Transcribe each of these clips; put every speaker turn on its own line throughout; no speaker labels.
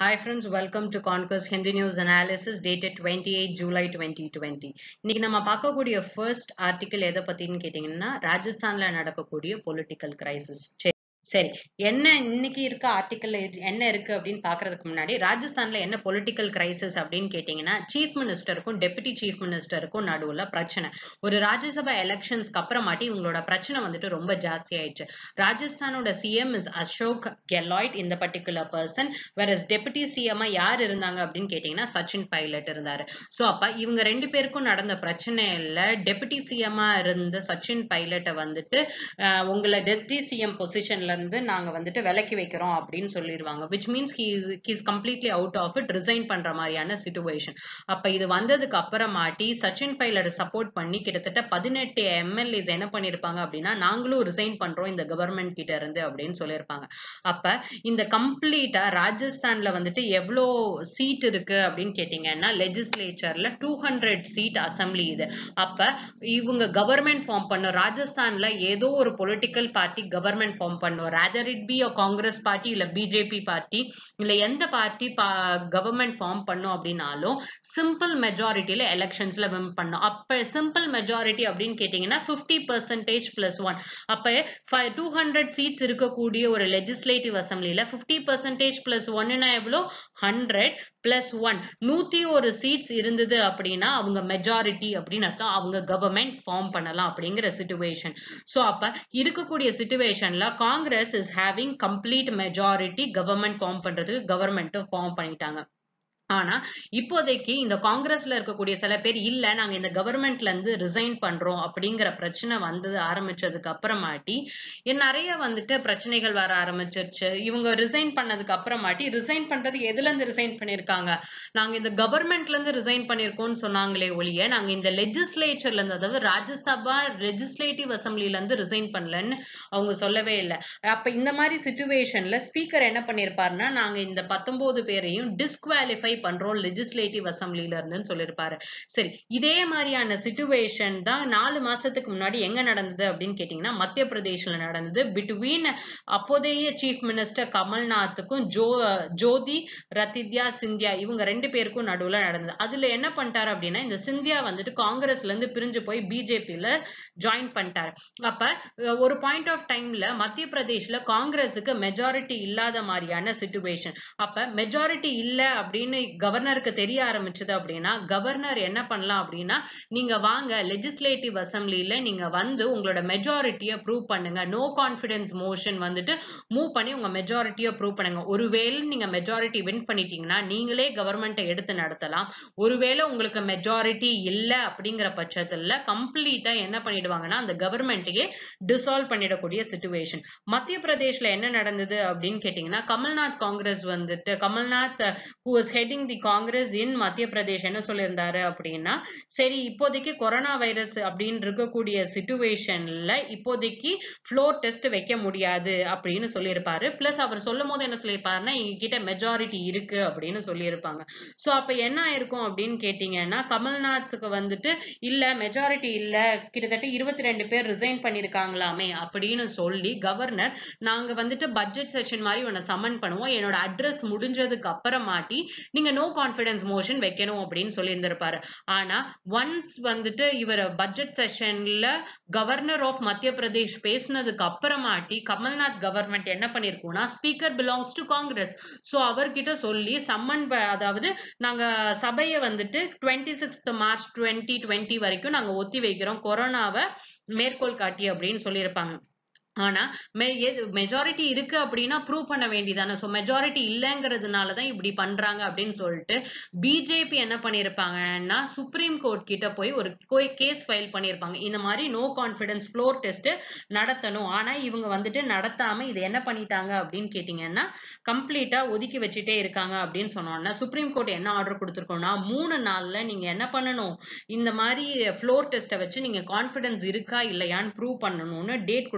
Hi friends, welcome to Conquest Hindi News Analysis dated 28 July 2020. இன்னைக்கு நம்ம பார்க்கக்கூடிய first article எதை பத்தின்னு கேட்டீங்கன்னா ராஜஸ்தான்ல நடக்கக்கூடிய பொலிட்டிக்கல் கிரைசிஸ் சரி என்ன இன்னைக்கு இருக்க ஆர்டிக்கல் என்ன இருக்கு அப்படின்னு பாக்குறதுக்கு முன்னாடி ராஜஸ்தான்ல என்ன பொலிட்டிக்கல் கிரைசிஸ் அப்படின்னு கேட்டீங்கன்னா சீஃப் மினிஸ்டருக்கும் டெபுட்டி சீஃப் மினிஸ்டருக்கும் நடுவுல பிரச்சனை ஒரு ராஜ்யசபா எலெக்ஷன்ஸ்க்கு அப்புறமாட்டி இவங்களோட பிரச்சனை வந்துட்டு ரொம்ப ஜாஸ்தி ஆயிடுச்சு ராஜஸ்தானோட சிஎம் இஸ் அசோக் கெலாய்ட் இந்த பர்டிகுலர் பர்சன் வேற டெபுட்டி சிஎம் யார் இருந்தாங்க அப்படின்னு கேட்டீங்கன்னா சச்சின் பைலட் இருந்தாரு சோ அப்ப இவங்க ரெண்டு பேருக்கும் நடந்த பிரச்சனையில டெபுட்டி சிஎம்மா இருந்த சச்சின் பைலட்டை வந்துட்டு அஹ், உங்களை டெப்டி சிஎம் பொசிஷன்ல இருந்து நாங்க வந்துட்டு விலக்கி வைக்கிறோம் அப்படின்னு சொல்லிடுவாங்க which means he is completely out of it resign பண்ற மாதிரியான சுச்சுவேஷன் அப்ப இது வந்ததுக்கு அப்புறமாட்டி சச்சின் பைலட் சப்போர்ட் பண்ணி கிட்டத்தட்ட பதினெட்டு எம்எல்ஏஸ் என்ன பண்ணிருப்பாங்க அப்படின்னா நாங்களும் ரிசைன் பண்றோம் இந்த கவர்மெண்ட் கிட்ட இருந்து அப்படின்னு சொல்லியிருப்பாங்க அப்ப இந்த கம்ப்ளீட்டா ராஜஸ்தான்ல வந்துட்டு எவ்வளோ சீட் இருக்கு அப்படின்னு கேட்டீங்கன்னா லெஜிஸ்லேச்சர்ல டூ ஹண்ட்ரட் சீட் அசம்பிளி இது அப்ப இவங்க கவர்மெண்ட் ஃபார்ம் பண்ணும் ராஜஸ்தான்ல ஏதோ ஒரு பொலிட்டிக்கல் பார்ட்டி கவர்மெண்ட் ஃபார்ம் பண்ணும் rather it be a Congress party இல்ல பிஜேபி பார்ட்டி இல்ல எந்த பார்ட்டி கவர்மெண்ட் ஃபார்ம் பண்ணும் அப்படின்னாலும் சிம்பிள் மெஜாரிட்டியில எலெக்ஷன்ஸ்ல வின் பண்ணும் அப்ப சிம்பிள் மெஜாரிட்டி அப்படின்னு கேட்டீங்கன்னா பிப்டி பர்சன்டேஜ் பிளஸ் ஒன் அப்ப டூ ஹண்ட்ரட் சீட்ஸ் இருக்கக்கூடிய ஒரு லெஜிஸ்லேட்டிவ் அசம்பிளில பிப்டி பர்சன்டேஜ் பிளஸ் ஒன்னுனா எவ்வளோ ஹண்ட்ரட் பிளஸ் ஒன் நூத்தி ஒரு சீட்ஸ் இருந்தது அப்படின்னா அவங்க மெஜாரிட்டி அப்படின்னு அர்த்தம் அவங்க கவர்மெண்ட் ஃபார்ம் பண்ணலாம் அப்படிங்கிற சுச்சுவேஷன் ஸோ அப்ப இருக்கக்கூடிய சுச்சுவேஷன்ல Congress is having complete majority government form பண்றதுக்கு கவர்மெண்ட்டும் ஃபார்ம் பண்ணிட்டாங்க ஆனா இப்போதைக்கு இந்த காங்கிரஸ்ல இருக்கக்கூடிய சில பேர் இல்ல நாங்க இந்த கவர்மெண்ட்ல இருந்து ரிசைன் பண்றோம் அப்படிங்கிற பிரச்சனை வந்தது ஆரம்பிச்சதுக்கு அப்புறமாட்டி இ- நிறைய வந்துட்டு பிரச்சனைகள் வர ஆரம்பிச்சிருச்சு இவங்க ரிசைன் பண்ணதுக்கு அப்புறமாட்டி ரிசைன் பண்றது எதுல இருந்து ரிசைன் பண்ணிருக்காங்க நாங்க இந்த கவர்மெண்ட்ல இருந்து ரிசைன் பண்ணிருக்கோம்னு சொன்னாங்களே ஒழிய நாங்க இந்த லெஜிஸ்லேச்சர்ல இருந்து அதாவது ராஜ்யசபா லெஜிஸ்லேட்டிவ் அசம்பிளில இருந்து ரிசைன் பண்ணலன்னு அவங்க சொல்லவே இல்லை அப்ப இந்த மாதிரி சுச்சுவேஷன்ல ஸ்பீக்கர் என்ன பண்ணிருப்பாருன்னா நாங்க இந்த பத்தொன்பது பேரையும் டிஸ்குவாலிஃபை பண்றோம் லெஜிஸ்லேட்டிவ் அசம்பிளில இருந்துன்னு சொல்லியிருப்பாரு சரி இதே மாதிரியான சுச்சுவேஷன் தான் நாலு மாசத்துக்கு முன்னாடி எங்க நடந்தது அப்படின்னு கேட்டீங்கன்னா மத்திய பிரதேஷ்ல நடந்தது பிட்வீன் அப்போதைய சீஃப் மினிஸ்டர் கமல்நாத்துக்கும் ஜோ ஜோதி ரத்தித்யா சிந்தியா இவங்க ரெண்டு பேருக்கும் நடுவுல நடந்தது அதுல என்ன பண்ணிட்டாரு அப்படின்னா இந்த சிந்தியா வந்துட்டு காங்கிரஸ்ல இருந்து பிரிஞ்சு போய் பிஜேபியில ஜாயின் பண்ணிட்டாரு அப்ப அஹ், ஒரு பாயிண்ட் ஆஃப் டைம்ல மத்திய பிரதேஷ்ல காங்கிரஸுக்கு மெஜாரிட்டி இல்லாத மாதிரியான சுச்சுவேஷன் அப்ப மெஜாரிட்டி இல்ல அப்படின்னு கவர்னருக்கு தெரிய ஆரம்பிச்சது அப்படின்னா கவர்னர் என்ன பண்ணலாம் அப்படின்னா நீங்க வாங்க லெஜிஸ்லேட்டிவ் அசம்பிளில நீங்க வந்து உங்களோட மெஜாரிட்டியை ப்ரூவ் பண்ணுங்க நோ கான்ஃபிடன்ஸ் மோஷன் வந்துட்டு மூவ் பண்ணி உங்க மெஜாரிட்டியை ப்ரூவ் பண்ணுங்க ஒருவேளை நீங்க மெஜாரிட்டி வின் பண்ணிட்டீங்கன்னா நீங்களே கவர்மெண்ட்டை எடுத்து நடத்தலாம் ஒருவேளை உங்களுக்கு மெஜாரிட்டி இல்ல அப்படிங்கிற பட்சத்துல கம்ப்ளீட்டா என்ன பண்ணிடுவாங்கன்னா அந்த கவர்மெண்ட்டையே டிசால்வ் பண்ணிடக்கூடிய சுச்சுவேஷன் மத்திய பிரதேஷ்ல என்ன நடந்தது அப்படின்னு கேட்டீங்கன்னா கமல்நாத் காங்கிரஸ் வந்துட்டு கமல்நாத் ஹூ வாஸ் ஹெட்டிங் தி காங்கிரஸ் இன் மத்திய பிரதேஷ் என்ன சொல்லியிருந்தாரு அப்படின்னா சரி இப்போதைக்கு கொரோனா வைரஸ் அப்படின்னு இருக்கக்கூடிய சுச்சுவேஷன்ல இப்போதைக்கு ஃப்ளோர் டெஸ்ட் வைக்க முடியாது அப்படின்னு சொல்லியிருப்பாரு பிளஸ் அவர் சொல்லும் போது என்ன சொல்லியிருப்பாருன்னா எங்ககிட்ட மெஜாரிட்டி இருக்கு அப்படின்னு சொல்லியிருப்பாங்க சோ அப்ப என்ன ஆயிருக்கும் அப்படின்னு கேட்டீங்கன்னா கமல்நாத்துக்கு வந்துட்டு இல்ல மெஜாரிட்டி இல்ல கிட்டத்தட்ட இருபத்தி ரெண்டு பேர் ரிசைன் பண்ணிருக்காங்களாமே அப்படின்னு சொல்லி கவர்னர் நாங்க வந்துட்டு பட்ஜெட் செஷன் மாதிரி உன்னை சம்மன் பண்ணுவோம் என்னோட அட்ரஸ் முடிஞ்சதுக்கு அப்புறமாட்டி நீங்க நோ கான்ஃபிடன்ஸ் மோஷன் வைக்கணும் அப்படின்னு சொல்லியிருந்திருப்பாரு ஆனா ஒன்ஸ் வந்துட்டு இவர் பட்ஜெட் செஷன்ல கவர்னர் ஆஃப் மத்திய பிரதேஷ் பேசினதுக்கு அப்புறமாட்டி கமல்நாத் கவர்மெண்ட் என்ன பண்ணிருக்கோம்னா speaker belongs to Congress so அவர்கிட்ட சொல்லி சம்மன் அதாவது நாங்க சபையை வந்துட்டு twenty sixth March twenty twenty வரைக்கும் நாங்க ஒத்தி வைக்கிறோம் கொரோனாவை மேற்கோள் காட்டி அப்படின்னு சொல்லியிருப்பாங்க ஆனா மெஜாரிட்டி இருக்கு அப்படின்னா ப்ரூவ் பண்ண வேண்டியதானே ஸோ மெஜாரிட்டி இல்லைங்கிறதுனால தான் இப்படி பண்றாங்க அப்படின்னு சொல்லிட்டு பிஜேபி என்ன பண்ணியிருப்பாங்கன்னா சுப்ரீம் கோர்ட் கிட்ட போய் ஒரு கேஸ் ஃபைல் பண்ணியிருப்பாங்க இந்த மாதிரி நோ கான்ஃபிடன்ஸ் ஃப்ளோர் டெஸ்ட் நடத்தணும் ஆனா இவங்க வந்துட்டு நடத்தாம இது என்ன பண்ணிட்டாங்க அப்படின்னு கேட்டீங்கன்னா கம்ப்ளீட்டா ஒதுக்கி வச்சுட்டே இருக்காங்க அப்படின்னு சொன்னோம்னா சுப்ரீம் கோர்ட் என்ன ஆர்டர் கொடுத்துருக்கோம்னா மூணு நாள்ல நீங்க என்ன பண்ணணும் இந்த மாதிரி ஃப்ளோர் டெஸ்ட்டை வச்சு நீங்க கான்ஃபிடன்ஸ் இருக்கா இல்லையான்னு ப்ரூவ் பண்ணணும்னு டேட் கொடுத்துருப்பாங்க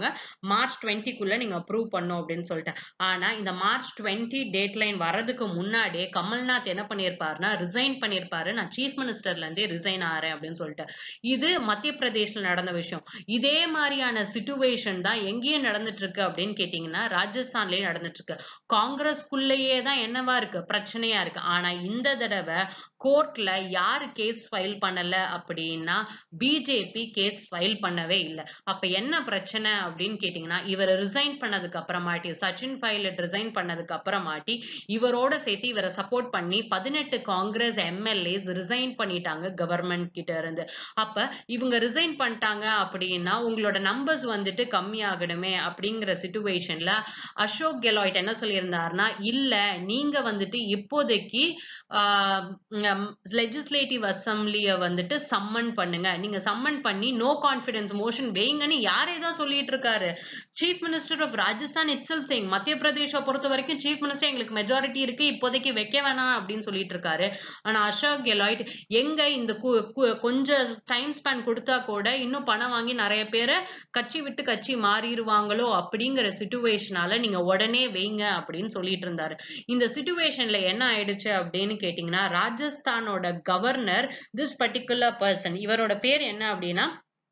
சொல்லியிருக்காங்க மார்ச் டுவெண்ட்டிக்குள்ள நீங்க அப்ரூவ் பண்ணும் அப்படின்னு சொல்லிட்டு ஆனா இந்த மார்ச் டுவெண்ட்டி டேட் லைன் வர்றதுக்கு முன்னாடியே கமல்நாத் என்ன பண்ணியிருப்பாருன்னா ரிசைன் பண்ணியிருப்பாரு நான் சீஃப் மினிஸ்டர்ல இருந்தே ரிசைன் ஆறேன் அப்படின்னு சொல்லிட்டு இது மத்திய பிரதேஷ்ல நடந்த விஷயம் இதே மாதிரியான சுச்சுவேஷன் தான் எங்கேயும் நடந்துட்டு இருக்கு அப்படின்னு கேட்டீங்கன்னா ராஜஸ்தான்லயே நடந்துட்டு இருக்கு காங்கிரஸ்குள்ளேயே தான் என்னவா இருக்கு பிரச்சனையா இருக்கு ஆனா இந்த தடவை கோர்ட்ல யாரு கேஸ் ஃபைல் பண்ணல அப்படின்னா பிஜேபி கேஸ் ஃபைல் பண்ணவே இல்லை அப்ப என்ன பிரச்சனை அப்படின்னு கேட்டீங்கன்னா இவர் ரிசைன் பண்ணதுக்கு அப்புறமாட்டி சச்சின் பைலட் ரிசைன் பண்ணதுக்கு அப்புறமாட்டி இவரோட சேர்த்து இவரை சப்போர்ட் பண்ணி பதினெட்டு காங்கிரஸ் எம்எல்ஏஸ் ரிசைன் பண்ணிட்டாங்க கவர்மெண்ட் கிட்ட இருந்து அப்ப இவங்க ரிசைன் பண்ணிட்டாங்க அப்படின்னா உங்களோட நம்பர்ஸ் வந்துட்டு கம்மியாகணுமே அப்படிங்கிற சுச்சுவேஷன்ல அசோக் கெலாய்ட் என்ன சொல்லியிருந்தாருன்னா இல்ல நீங்க வந்துட்டு இப்போதைக்கு லெஜிஸ்லேட்டிவ் அசம்பிளிய வந்துட்டு சம்மன் பண்ணுங்க நீங்க சம்மன் பண்ணி நோ கான்பிடன்ஸ் மோஷன் வைங்கன்னு யாரே தான் சொல்லிட்டு இருக்காரு chief minister of Rajasthan itself சிங் மத்திய பிரதேஷ பொறுத்த வரைக்கும் சீஃப் மினிஸ்டர் எங்களுக்கு மெஜாரிட்டி இருக்கு இப்போதைக்கு வைக்க வேணாம் அப்படின்னு சொல்லிட்டு இருக்காரு ஆனா அசோக் கெலாய்ட் எங்க இந்த கொஞ்சம் டைம் ஸ்பேன் கொடுத்தா கூட இன்னும் பணம் வாங்கி நிறைய பேரை கட்சி விட்டு கட்சி மாறிடுவாங்களோ அப்படிங்கிற சுச்சுவேஷனால நீங்க உடனே வைங்க அப்படின்னு சொல்லிட்டு இருந்தாரு இந்த சுச்சுவேஷன்ல என்ன ஆயிடுச்சு அப்படின்னு கேட்டீங்கன்னா ராஜஸ்தானோட கவர்னர் திஸ் பர்டிகுலர் பர்சன் இவரோட பேர் என்ன அப்படின்னா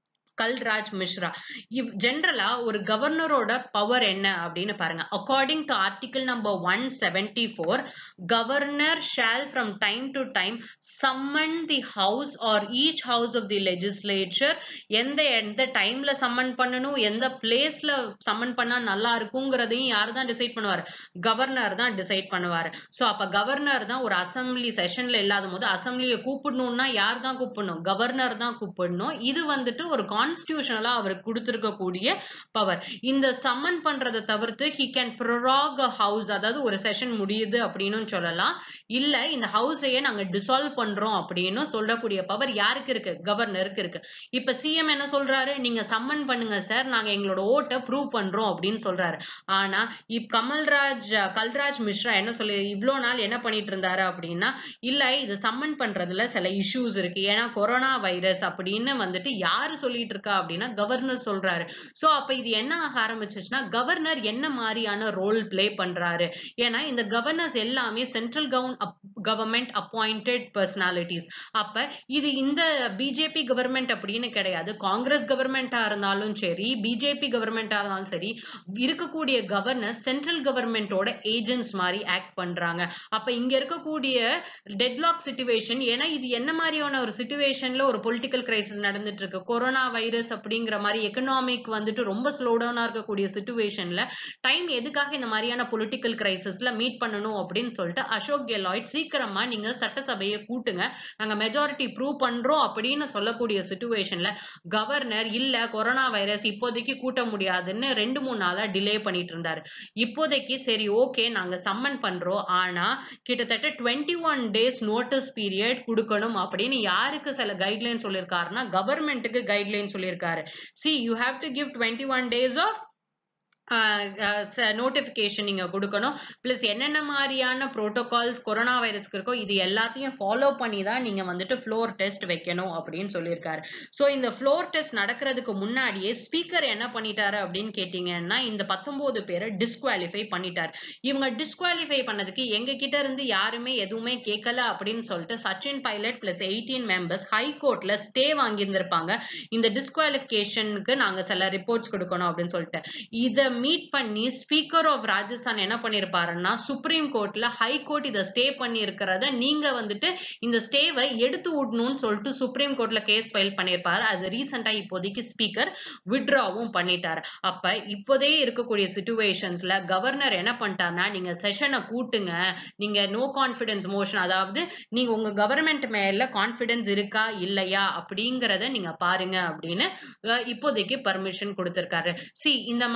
கல்ராஜ் மிஸ்ரா இவ் ஜென்ரலா ஒரு கவர்னரோட பவர் என்ன அப்படின்னு பாருங்க according to article number one seventy four governor shall from time to time summon the house or each house of the legislature எந்த எந்த டைம்ல சம்மன் பண்ணணும் எந்த பிளேஸ்ல சம்மன் பண்ணா நல்லா இருக்குங்கிறதையும் யார் தான் டிசைட் பண்ணுவார் கவர்னர் தான் டிசைட் பண்ணுவார் ஸோ அப்ப கவர்னர் தான் ஒரு அசம்பிளி செஷன்ல இல்லாத போது அசம்பிளியை கூப்பிடணும்னா யார் தான் கூப்பிடணும் கவர்னர் தான் கூப்பிடணும் இது வந்துட்டு ஒரு கான்ஸ்டியூஷனலா அவருக்கு கொடுத்திருக்கக்கூடிய பவர் இந்த சம்மன் பண்றதை தவிர்த்து ஹி கேன் ப்ரொராக் ஹவுஸ் அதாவது ஒரு செஷன் முடியுது அப்படின்னு சொல்லலாம் இல்ல இந்த ஹவுஸையே நாங்க டிசால்வ் பண்றோம் அப்படின்னு சொல்லக்கூடிய பவர் யாருக்கு இருக்கு கவர்னருக்கு இருக்கு இப்ப சிஎம் என்ன சொல்றாரு நீங்க சம்மன் பண்ணுங்க சார் நாங்க எங்களோட ஓட்டை ப்ரூவ் பண்றோம் அப்படின்னு சொல்றாரு ஆனா இப் கமல்ராஜ் கல்ராஜ் மிஸ்ரா என்ன சொல்லி இவ்வளோ நாள் என்ன பண்ணிட்டு இருந்தாரு அப்படின்னா இல்ல இது சம்மன் பண்றதுல சில இஷ்யூஸ் இருக்கு ஏன்னா கொரோனா வைரஸ் அப்படின்னு வந்துட்டு யாரு சொல்லிட்டு இருக்கா அப்படின்னா கவர்னர் சொல்றாரு சோ அப்ப இது என்ன ஆக ஆரம்பிச்சிச்சுன்னா கவர்னர் என்ன மாதிரியான ரோல் பிளே பண்றாரு ஏன்னா இந்த கவர்னர்ஸ் எல்லாமே central govern government appointed personalities அப்ப இது இந்த பிஜேபி கவர்மெண்ட் அப்படின்னு கிடையாது காங்கிரஸ் கவர்மெண்டா இருந்தாலும் சரி பிஜேபி கவர்மெண்டா இருந்தாலும் சரி இருக்கக்கூடிய கவர்னர் சென்ட்ரல் கவர்மெண்டோட ஏஜென்ட்ஸ் மாதிரி ஆக்ட் பண்றாங்க அப்ப இங்க இருக்கக்கூடிய டெட்லாக் சுச்சுவேஷன் ஏன்னா இது என்ன மாதிரியான ஒரு சுச்சுவேஷன்ல ஒரு பொலிட்டிக்கல் கிரைசிஸ் நடந்துட்டு இருக்கு கொரோனா வைரஸ் அப்படிங்கிற மாதிரி எக்கனாமிக் வந்துட்டு ரொம்ப ஸ்லோ டவுனா இருக்கக்கூடிய சுச்சுவேஷன்ல டைம் எதுக்காக இந்த மாதிரியான பொலிட்டிக்கல் கிரைசிஸ்ல மீட் பண்ணணும் அப்படின்னு சொல்லிட்டு அசோக் கெலாய்ட் சீக்கிரமா நீங்க சட்டசபையை கூட்டுங்க நாங்க மெஜாரிட்டி ப்ரூவ் பண்றோம் அப்படின்னு சொல்லக்கூடிய சுச்சுவேஷன்ல கவர்னர் இல்ல கொரோனா வைரஸ் இப்போதைக்கு கூட்ட முடியாதுன்னு ரெண்டு மூணு நாளா டிலே பண்ணிட்டு இருந்தாரு இப்போதைக்கு சரி ஓகே நாங்க சம்மன் பண்றோம் ஆனா கிட்டத்தட்ட twenty one days notice period கொடுக்கணும் அப்படின்னு யாருக்கு சில கைட்லைன் சொல்லியிருக்காருன்னா கவர்மெண்ட்டுக்கு கைட்லைன் சொல்லியிருக்காரு see you have to give twenty one days of notification நீங்க கொடுக்கணும் பிளஸ் என்னென்ன மாதிரியான ப்ரோட்டோகால்ஸ் கொரோனா வைரஸ்க்கு இருக்கோ இது எல்லாத்தையும் ஃபாலோ பண்ணி தான் நீங்க வந்துட்டு ஃப்ளோர் டெஸ்ட் வைக்கணும் அப்படின்னு சொல்லியிருக்காரு ஸோ இந்த ஃப்ளோர் டெஸ்ட் நடக்கிறதுக்கு முன்னாடியே ஸ்பீக்கர் என்ன பண்ணிட்டாரு அப்படின்னு கேட்டீங்கன்னா இந்த பத்தொன்பது பேரை டிஸ்குவாலிஃபை பண்ணிட்டாரு இவங்க டிஸ்குவாலிஃபை பண்ணதுக்கு எங்க கிட்ட இருந்து யாருமே எதுவுமே கேட்கல அப்படின்னு சொல்லிட்டு Sachin Pilot plus eighteen members high கோர்ட்ல ஸ்டே வாங்கியிருந்திருப்பாங்க இந்த டிஸ்குவாலிஃபிகேஷனுக்கு நாங்க சில ரிப்போர்ட்ஸ் கொடுக்கணும் அப்படின்னு சொல்லிட்டு இதை மீட் பண்ணி ஸ்பீக்கர் ஆஃப் ராஜஸ்தான் என்ன பண்ணிருப்பாருன்னா சுப்ரீம் கோர்ட்ல ஹை கோர்ட் இதை ஸ்டே பண்ணி இருக்கிறத நீங்க வந்துட்டு இந்த ஸ்டேவை எடுத்து விடணும்னு சொல்லிட்டு சுப்ரீம் கோர்ட்ல கேஸ் ஃபைல் பண்ணியிருப்பாரு அது ரீசெண்டா இப்போதைக்கு ஸ்பீக்கர் விட்ராவும் பண்ணிட்டாரு அப்ப இப்போதே இருக்கக்கூடிய சுச்சுவேஷன்ஸ்ல கவர்னர் என்ன பண்ணிட்டாருன்னா நீங்க செஷனை கூட்டுங்க நீங்க நோ கான்பிடன்ஸ் மோஷன் அதாவது நீங்க உங்க கவர்மெண்ட் மேல கான்பிடன்ஸ் இருக்கா இல்லையா அப்படிங்கறத நீங்க பாருங்க அப்படின்னு இப்போதைக்கு பர்மிஷன் கொடுத்திருக்காரு சி இந்த மாதிரியான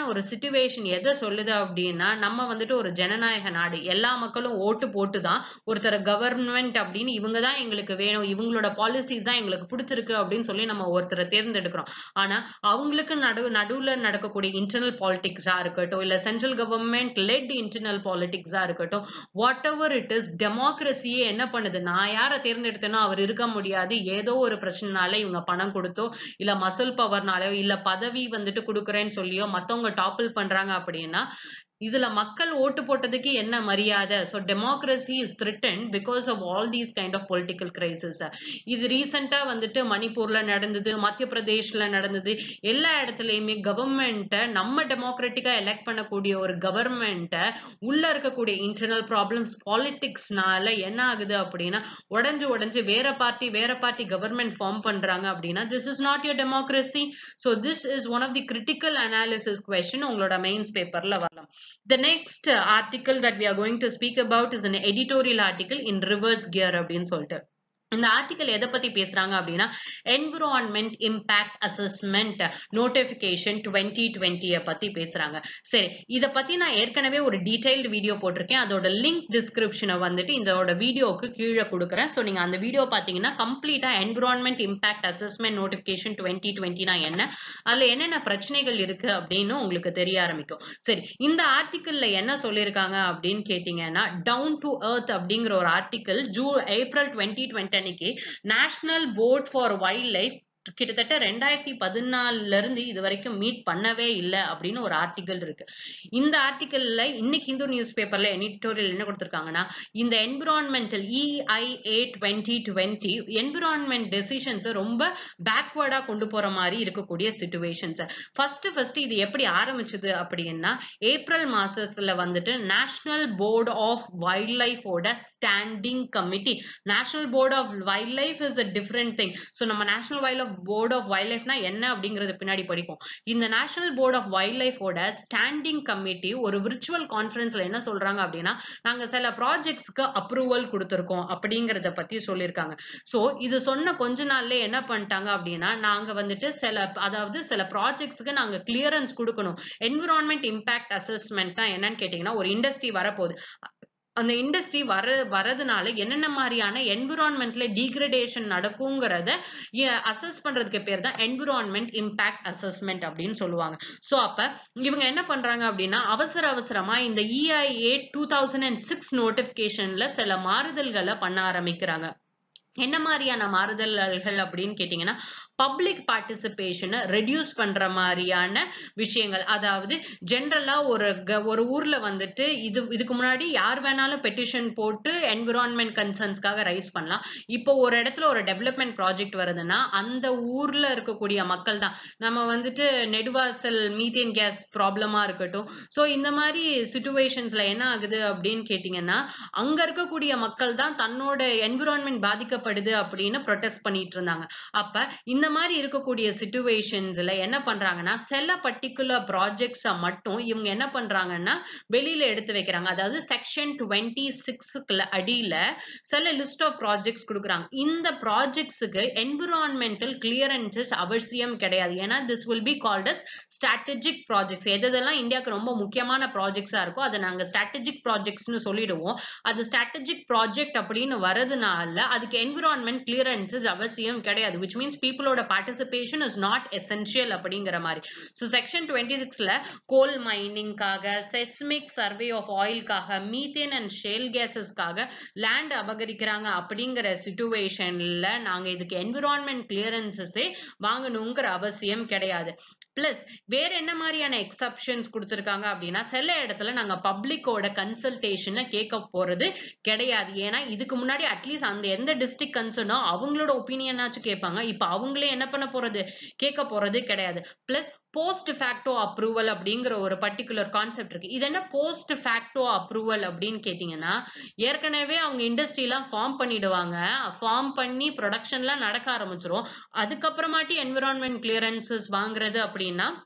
ஒரு சிச்சுவேஷன் எதை சொல்லுது அப்படின்னா நம்ம வந்துட்டு ஒரு ஜனநாயக நாடு எல்லா மக்களும் ஓட்டு போட்டு தான் ஒருத்தர் கவர்மெண்ட் அப்படின்னு இவங்க தான் எங்களுக்கு வேணும் இவங்களோட பாலிசிஸ் தான் எங்களுக்கு பிடிச்சிருக்கு அப்படின்னு சொல்லி நம்ம ஒருத்தரை தேர்ந்தெடுக்கிறோம் ஆனா அவங்களுக்கு நடு நடுவுல நடக்கக்கூடிய இன்டர்னல் பாலிடிக்ஸா இருக்கட்டும் இல்ல சென்ட்ரல் கவர்மெண்ட் லெட் இன்டர்னல் பாலிடிக்ஸா இருக்கட்டும் வாட் எவர் இட் இஸ் டெமோக்ரஸியே என்ன பண்ணுது நான் யாரை தேர்ந்தெடுத்தேனோ அவர் இருக்க முடியாது ஏதோ ஒரு பிரச்சனைனால இவங்க பணம் கொடுத்தோ இல்ல மசில் பவர்னாலயோ இல்ல பதவி வந்துட்டு கொடுக்குறேன்னு சொல்லியோ மத்தவங்க டாப்பிள் பண்றாங்க அப்படின்னா இதுல மக்கள் ஓட்டு போட்டதுக்கு என்ன மரியாதை so democracy is threatened because of all these kind of political crisis இது ரீசெண்டா வந்துட்டு மணிப்பூர்ல நடந்தது மத்திய பிரதேஷ்ல நடந்தது எல்லா இடத்துலயுமே கவர்மெண்ட்டை நம்ம டெமோக்ராட்டிக்கா எலெக்ட் பண்ணக்கூடிய ஒரு கவர்மெண்ட்டை உள்ள இருக்கக்கூடிய இன்டர்னல் ப்ராப்ளம்ஸ் பாலிடிக்ஸ்னால என்ன ஆகுது அப்படின்னா உடஞ்சு உடஞ்சு வேற பார்ட்டி வேற பார்ட்டி கவர்மெண்ட் ஃபார்ம் பண்றாங்க அப்படின்னா this is not your democracy so this is one of the critical analysis question உங்களோட மெயின்ஸ் பேப்பர்ல வரலாம் The next uh, article that we are going to speak about is an editorial article in reverse gear அப்படின்னு சொல்லிட்டு இந்த article எதை பத்தி பேசுறாங்க அப்படின்னா environment impact assessment notification twenty டுவெண்ட்டிய பத்தி பேசுறாங்க சரி இத பத்தி நான் ஏற்கனவே ஒரு டீடைல்டு வீடியோ போட்டிருக்கேன் அதோட லிங்க் டிஸ்கிரிப்ஷனை வந்துட்டு இதோட வீடியோக்கு கீழே கொடுக்குறேன் ஸோ நீங்க அந்த வீடியோ பாத்தீங்கன்னா கம்ப்ளீட்டா environment impact assessment notification twenty டுவெண்ட்டினா என்ன அதுல என்னென்ன பிரச்சனைகள் இருக்கு அப்படின்னு உங்களுக்கு தெரிய ஆரம்பிக்கும் சரி இந்த ஆர்டிக்கல்ல என்ன சொல்லியிருக்காங்க அப்படின்னு கேட்டீங்கன்னா டவுன் டு எர்த் அப்படிங்கிற ஒரு ஆர்டிக்கல் ஜூ ஏப்ரல் டுவெண்ட்டி டுவெண்ட்டி அன்னைக்கு national board for wildlife கிட்டத்தட்ட ரெண்டாயிரத்தி பதினாலுல இருந்து இது வரைக்கும் மீட் பண்ணவே இல்லை அப்படின்னு ஒரு ஆர்டிக்கல் இருக்கு இந்த ஆர்டிக்கல்ல இன்னைக்கு ஹிந்து நியூஸ் பேப்பர்ல எடிட்டோரியல் என்ன கொடுத்திருக்காங்கன்னா இந்த environmental EIA twenty twenty environment டெசிஷன்ஸை ரொம்ப பேக்வேர்டா கொண்டு போற மாதிரி இருக்கக்கூடிய சுச்சுவேஷன்ஸ் ஃபர்ஸ்ட் ஃபர்ஸ்ட் இது எப்படி ஆரம்பிச்சது அப்படின்னா ஏப்ரல் மாசத்துல வந்துட்டு நேஷனல் போர்ட் ஆஃப் வைல்ட் லைஃபோட standing committee national board of wildlife is a different thing so நம்ம national wild of board of வைல்ட் லைஃப்னா என்ன அப்படிங்கறது பின்னாடி படிப்போம் இந்த நேஷனல் போர்ட் ஆஃப் வைல்ட் லைஃபோட ஸ்டாண்டிங் கமிட்டி ஒரு விர்ச்சுவல் கான்ஃபரன்ஸ்ல என்ன சொல்றாங்க அப்படின்னா நாங்க சில ப்ராஜெக்ட்ஸ்க்கு அப்ரூவல் கொடுத்துருக்கோம் அப்படிங்கறத பத்தி சொல்லியிருக்காங்க சோ இது சொன்ன கொஞ்ச நாள்ல என்ன பண்ணிட்டாங்க அப்படின்னா நாங்க வந்துட்டு சில அதாவது சில ப்ராஜெக்ட்ஸ்க்கு நாங்க கிளியரன்ஸ் கொடுக்கணும் என்விரான்மெண்ட் இம்பாக்ட் அசஸ்மெண்ட்னா என்னன்னு கேட்டீங்கன்னா ஒரு இண்டஸ்ட்ரி வரப்போகுது அந்த இண்டஸ்ட்ரி வர வரதுனால என்னென்ன மாதிரியான என்விரான்மெண்ட்ல டீக்ரடேஷன் நடக்குங்கிறத அசஸ் பண்றதுக்கு பேர் தான் என்விரான்மெண்ட் இம்பாக்ட் அசஸ்மெண்ட் அப்படின்னு சொல்லுவாங்க ஸோ அப்ப இவங்க என்ன பண்றாங்க அப்படின்னா அவசர அவசரமா இந்த EIA two thousand and six நோட்டிபிகேஷன்ல சில மாறுதல்களை பண்ண ஆரம்பிக்கிறாங்க என்ன மாதிரியான மாறுதல்கள் அப்படின்னு கேட்டீங்கன்னா பப்ளிக் பார்ட்டிசிபேஷனை ரெடியூஸ் பண்ற மாதிரியான விஷயங்கள் அதாவது ஜென்ரலா ஒரு ஒரு ஊர்ல வந்துட்டு இது இதுக்கு முன்னாடி யார் வேணாலும் பெட்டிஷன் போட்டு என்விரான்மெண்ட் கன்சர்ன்ஸ்க்காக ரைஸ் பண்ணலாம் இப்போ ஒரு இடத்துல ஒரு டெவலப்மெண்ட் ப்ராஜெக்ட் வருதுன்னா அந்த ஊர்ல இருக்கக்கூடிய மக்கள் தான் நம்ம வந்துட்டு நெடுவாசல் மீத்தேன் கேஸ் ப்ராப்ளமா இருக்கட்டும் ஸோ இந்த மாதிரி சுச்சுவேஷன்ஸ்ல என்ன ஆகுது அப்படின்னு கேட்டீங்கன்னா அங்க இருக்கக்கூடிய மக்கள் தான் தன்னோட என்விரான்மெண்ட் பாதிக்கப்படுது அப்படின்னு ப்ரொடெஸ்ட் பண்ணிட்டு இருந்தாங்க அப்ப இந்த இந்த மாதிரி இருக்கக்கூடிய சுச்சுவேஷன்ஸ்ல என்ன பண்றாங்கன்னா சில பர்டிகுலர் ப்ராஜெக்ட்ஸை மட்டும் இவங்க என்ன பண்றாங்கன்னா வெளியில எடுத்து வைக்கிறாங்க அதாவது செக்ஷன் டுவெண்ட்டி சிக்ஸ்க்குள்ள அடியில சில லிஸ்ட் ஆஃப் ப்ராஜெக்ட்ஸ் கொடுக்குறாங்க இந்த ப்ராஜெக்ட்ஸுக்கு என்விரான்மெண்டல் கிளியரன்சஸ் அவசியம் கிடையாது ஏன்னா this will be called as strategic projects எதெல்லாம் இந்தியாவுக்கு ரொம்ப முக்கியமான ப்ராஜெக்ட்ஸா இருக்கோ அதை நாங்க ஸ்ட்ராட்டஜிக் ப்ராஜெக்ட்ஸ்னு சொல்லிடுவோம் அது ஸ்ட்ராட்டஜிக் ப்ராஜெக்ட் அப்படின்னு வரதுனால அதுக்கு என்விரான்மெண்ட் கிளியரன்சஸ் அவசியம் கிடையாது விச் மீன்ஸ் பீப்புளோட பார்ட்டிசிபேஷன் இஸ் நாட் எசென்ஷியல் அப்படிங்கிற மாதிரி ஸோ செக்ஷன் டுவெண்ட்டி சிக்ஸ்ல கோல் மைனிங்காக செஸ்மிக் சர்வே ஆஃப் ஆயில்காக மீத்தேன் அண்ட் ஷேல் கேசஸ்க்காக லேண்ட் அபகரிக்கிறாங்க அப்படிங்கிற சுச்சுவேஷன்ல நாங்க இதுக்கு என்விரான்மெண்ட் கிளியரன்சஸே வாங்கணுங்கிற அவசியம் கிடையாது பிளஸ் வேற என்ன மாதிரியான எக்ஸப்ஷன்ஸ் கொடுத்துருக்காங்க அப்படின்னா சில இடத்துல நாங்க பப்ளிக்கோட கன்சல்டேஷனை கேட்க போறது கிடையாது ஏன்னா இதுக்கு முன்னாடி அட்லீஸ்ட் அந்த எந்த டிஸ்ட்ரிக்ட் கன்சர்னோ அவங்களோட ஒப்பீனியனாச்சும் கேட்பாங்க இப்ப அவங்களே என்ன பண்ண போறது கேட்க போறது கிடையாது பிளஸ் போஸ்ட் ஃபேக்டோ அப்ரூவல் அப்படிங்கிற ஒரு பர்டிகுலர் கான்செப்ட் இருக்கு இது என்ன போஸ்ட் ஃபேக்டோ அப்ரூவல் அப்படின்னு கேட்டீங்கன்னா ஏற்கனவே அவங்க இண்டஸ்ட்ரிலாம் ஃபார்ம் பண்ணிடுவாங்க ஃபார்ம் பண்ணி ப்ரொடக்ஷன்லாம் நடக்க ஆரம்பிச்சிரும் அதுக்கப்புறமாட்டி என்விரான்மெண்ட் கிளியரன்சஸ் வாங்குறது அப்படின்னா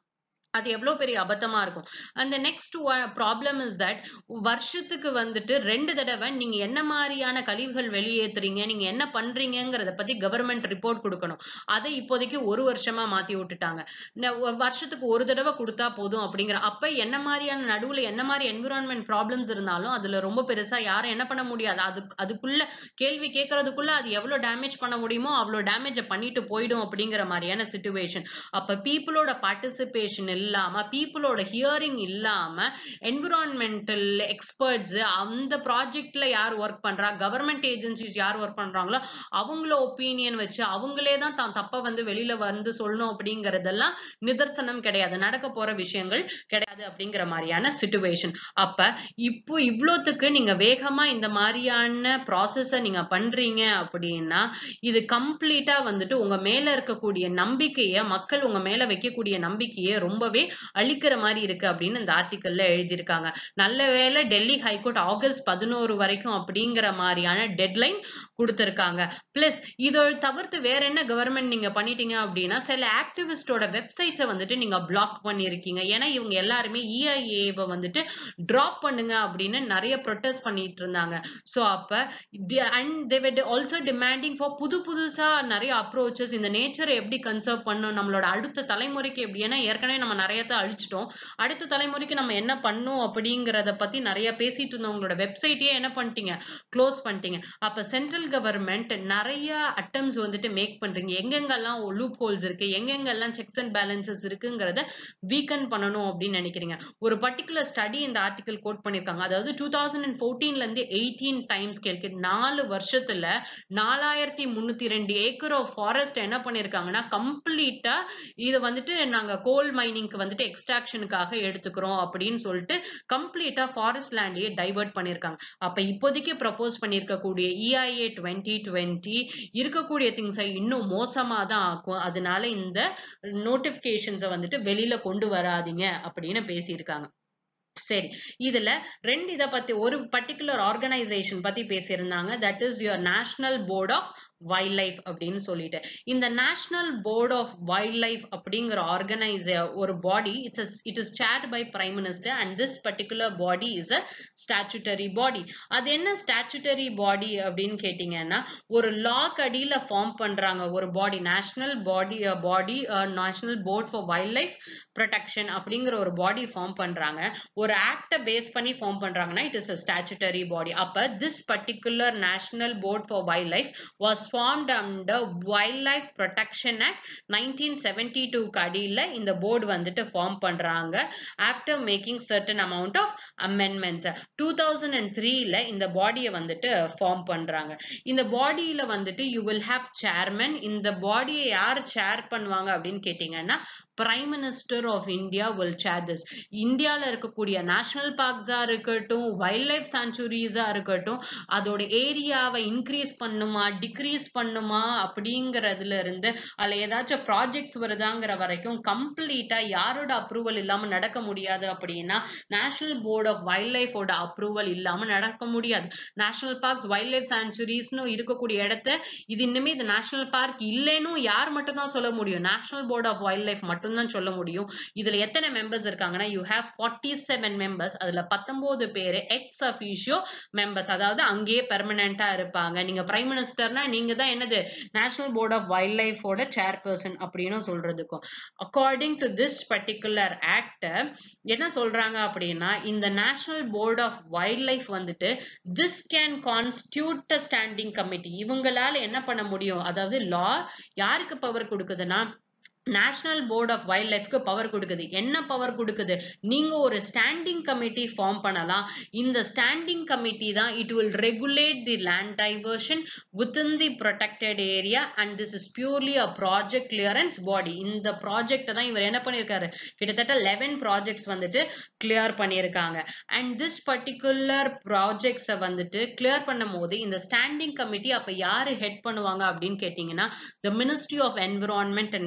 அது எவ்வளவு பெரிய அபத்தமா இருக்கும் அந்த நெக்ஸ்ட் ப்ராப்ளம் இஸ் தட் வருஷத்துக்கு வந்துட்டு ரெண்டு தடவை நீங்க என்ன மாதிரியான கழிவுகள் வெளியேத்துறீங்க நீங்க என்ன பண்றீங்கங்கிறத பத்தி கவர்மெண்ட் ரிப்போர்ட் கொடுக்கணும் அதை இப்போதைக்கு ஒரு வருஷமா மாத்தி விட்டுட்டாங்க ந- ஒ- வருஷத்துக்கு ஒரு தடவை கொடுத்தா போதும் அப்படிங்கிற அப்ப என்ன மாதிரியான நடுவுல என்ன மாதிரி என்விரான்மெண்ட் ப்ராப்ளம்ஸ் இருந்தாலும் அதுல ரொம்ப பெருசா யாரும் என்ன பண்ண முடியாது அது அதுக்குள்ள கேள்வி கேட்கறதுக்குள்ள அது எவ்வளவு டேமேஜ் பண்ண முடியுமோ அவ்வளவு டேமேஜை பண்ணிட்டு போயிடும் அப்படிங்கிற மாதிரியான சுச்சுவேஷன் அப்ப பீப்புளோட பார்ட்டிசிபேஷன் இல்லாம பீப்புளோட ஹியரிங் இல்லாம என்விரான்மெண்டல் எக்ஸ்பர்ட்ஸ் அந்த ப்ராஜெக்ட்ல யார் ஒர்க் பண்றா கவர்மெண்ட் ஏஜென்சிஸ் யார் ஒர்க் பண்றாங்களோ அவங்கள ஒப்பீனியன் வச்சு அவங்களே தான் தான் தப்ப வந்து வெளியில வந்து சொல்லணும் அப்படிங்கறதெல்லாம் நிதர்சனம் கிடையாது நடக்க போற விஷயங்கள் கிடையாது அப்படிங்கிற மாதிரியான சுச்சுவேஷன் அப்ப இப்போ இவ்வளோத்துக்கு நீங்க வேகமா இந்த மாதிரியான ப்ராசஸ நீங்க பண்றீங்க அப்படின்னா இது கம்ப்ளீட்டா வந்துட்டு உங்க மேல இருக்கக்கூடிய நம்பிக்கைய மக்கள் உங்க மேல வைக்கக்கூடிய நம்பிக்கைய ரொம்பவே அழிக்கிற மாதிரி இருக்கு அப்படின்னு இந்த ஆர்டிக்கல்ல எழுதியிருக்காங்க நல்ல வேளை டெல்லி ஹைகோர்ட் ஆகஸ்ட் பதினோரு வரைக்கும் அப்படிங்கிற மாதிரியான டெட்லைன் கொடுத்திருக்காங்க பிளஸ் இதை தவிர்த்து வேற என்ன கவர்மெண்ட் நீங்க பண்ணிட்டீங்க அப்படின்னா சில ஆக்டிவிஸ்டோட வெப்சைட்ஸை வந்துட்டு நீங்க பிளாக் பண்ணியிருக்கீங்க ஏன்னா இவங்க எல்லாருமே இஐஏவை வந்துட்டு டிராப் பண்ணுங்க அப்படின்னு நிறைய ப்ரொட்டஸ்ட் பண்ணிட்டு இருந்தாங்க ஸோ அப்ப and they also demanding for புது புதுசா நிறைய அப்ரோச்சஸ் இந்த நேச்சரை எப்படி கன்சர்வ் பண்ணணும் நம்மளோட அடுத்த தலைமுறைக்கு எப்படி ஏன்னா ஏற்கனவே நம்ம நிறையத்த அழிச்சிட்டோம் அடுத்த தலைமுறைக்கு நம்ம என்ன பண்ணணும் அப்படிங்கறத பத்தி நிறைய பேசிட்டு இருந்தவங்களோட வெப்சைட்டே என்ன பண்ணிட்டீங்க க்ளோஸ் பண்ணிட்டீங்க அப்ப சென்ட்ரல் கவர்மெண்ட் நிறைய அட்டம்ஸ் வந்துட்டு மேக் பண்றீங்க எங்கெங்கெல்லாம் லூப் ஹோல்ஸ் இருக்கு எங்கெங்கெல்லாம் செக்ஸ் அண்ட் பேலன்சஸ் இருக்குங்கிறத வீக்கன் பண்ணணும் அப்படின்னு நினைக்கிறீங்க ஒரு பர்டிகுலர் ஸ்டடி இந்த ஆர்டிகல் கோட் பண்ணிருக்காங்க அதாவது டூ தௌசண்ட் அண்ட் ஃபோர்டீன்ல இருந்து எயிட்டீன் டைம் ஸ்கேலுக்கு நாலு வருஷத்துல நாலாயிரத்தி முன்னூத்தி ரெண்டு ஏக்கர் ஆஃப் ஃபாரஸ்ட் என்ன பண்ணிருக்காங்கன்னா கம்ப்ளீட்டா இது வந்துட்டு நாங்க கோல் மைனிங்க்கு வந்துட்டு எக்ஸ்ட்ராக்ஷனுக்காக எடுத்துக்கிறோம் அப்படின்னு சொல்லிட்டு கம்ப்ளீட்டா ஃபாரஸ்ட் லேண்டையே டைவர்ட் பண்ணிருக்காங்க அப்ப இப்போதைக்கு ப்ரப்போஸ் பண்ணிருக்கக்கூடிய இஐஏ டுவெண்ட்டி டுவெண்ட்டி இருக்கக்கூடிய திங்ஸை இன்னும் மோசமா தான் ஆக்கும் அதனால இந்த நோட்டிபிகேஷன்ஸை வந்துட்டு வெளியில கொண்டு வராதீங்க அப்படின்னு பேசியிருக்காங்க சரி இதுல ரெண்டு இத பத்தி ஒரு பர்டிகுலர் ஆர்கனைசேஷன் பத்தி பேசியிருந்தாங்க that is your national board of wildlife அப்படின்னு சொல்லிட்டு இந்த national board of wildlife அப்படிங்கிற ஆர்கனைஸ் ஒரு body it's it is chair by prime minister and this particular body is a statutory body அது என்ன statutory பாடி அப்படின்னு கேட்டீங்கன்னா ஒரு லாக் அடியில ஃபார்ம் பண்றாங்க ஒரு body national body body national board for wildlife protection அப்படிங்கிற ஒரு பாடி ஃபார்ம் பண்றாங்க ஒரு ஆக்ட பேஸ் பண்ணி ஃபார்ம் பண்றாங்கன்னா it is a statutory body அப்ப this particular national board for wildlife was formed under wildlife protection act nineteen seventy டூக்கு அடியில இந்த போர்டு வந்துட்டு ஃபார்ம் பண்றாங்க after making certain amount of amendments two thousand and த்ரீல இந்த பாடியை வந்துட்டு ஃபார்ம் பண்றாங்க இந்த பாடியில வந்துட்டு யூ வில் ஹாவ் சேர்மன் இந்த பாடியை யார் சேர் பண்ணுவாங்க அப்படின்னு கேட்டீங்கன்னா prime minister of India will chair this இந்தியால இருக்கக்கூடிய நேஷனல் பார்க்ஸா இருக்கட்டும் வைல்ட் லைஃப் சாங்சுரிஸா இருக்கட்டும் அதோட ஏரியாவை இன்க்ரீஸ் பண்ணுமா டிக்ரீஸ் பண்ணுமா அப்படிங்கறதுல இருந்து அதுல ஏதாச்சும் ப்ராஜெக்ட்ஸ் வருதாங்கிற வரைக்கும் கம்ப்ளீட்டா யாரோட அப்ரூவல் இல்லாம நடக்க முடியாது அப்படின்னா நேஷனல் போர்ட் ஆஃப் வைல்ட் லைஃபோட அப்ரூவல் இல்லாம நடக்க முடியாது நேஷனல் பார்க்ஸ் வைல்ட் லைஃப் சாங்சுரிஸ்னு இருக்கக்கூடிய இடத்த இது இனிமே இது நேஷனல் பார்க் இல்லைன்னு யார் மட்டும் தான் சொல்ல முடியும் national board of wildlife மட்டும்தான் சொல்ல முடியும் இதுல எத்தனை மெம்பர்ஸ் இருக்காங்கன்னா you have forty seven members அதுல பத்தொன்பது பேர் எக்ஸ் அஃபீஷியோ மெம்பர்ஸ் அதாவது அங்கேயே பெர்மனண்டா இருப்பாங்க நீங்க பிரைம் மினிஸ்டர்னா நீங்க தான் என்னது நேஷனல் போர்ட் ஆஃப் வைல்ட் லைஃபோட சேர்பர்சன் அப்படின்னு சொல்றதுக்கும் according to this particular act என்ன சொல்றாங்க அப்படின்னா இந்த national board of wildlife வந்துட்டு this can constitute standing committee இவங்களால என்ன பண்ண முடியும் அதாவது லா யாருக்கு பவர் கொடுக்குதுன்னா நேஷனல் போர்ட் ஆஃப் வைல்ட் லைஃப்க்கு பவர் கொடுக்குது என்ன பவர் கொடுக்குது நீங்க ஒரு ஸ்டாண்டிங் கமிட்டி ஃபார்ம் பண்ணலாம் இந்த ஸ்டாண்டிங் கமிட்டி தான் it will regulate the land diversion within the protected area and this is purely a project clearance body இந்த ப்ராஜெக்ட் தான் இவர் என்ன பண்ணியிருக்காரு கிட்டத்தட்ட லெவன் ப்ராஜெக்ட்ஸ் வந்துட்டு கிளியர் பண்ணியிருக்காங்க அண்ட் திஸ் பர்டிகுலர் ப்ராஜெக்ட்ஸை வந்துட்டு கிளியர் பண்ணும் போது இந்த ஸ்டாண்டிங் கமிட்டி அப்ப யாரு ஹெட் பண்ணுவாங்க அப்படின்னு கேட்டீங்கன்னா the ministry of environment and forest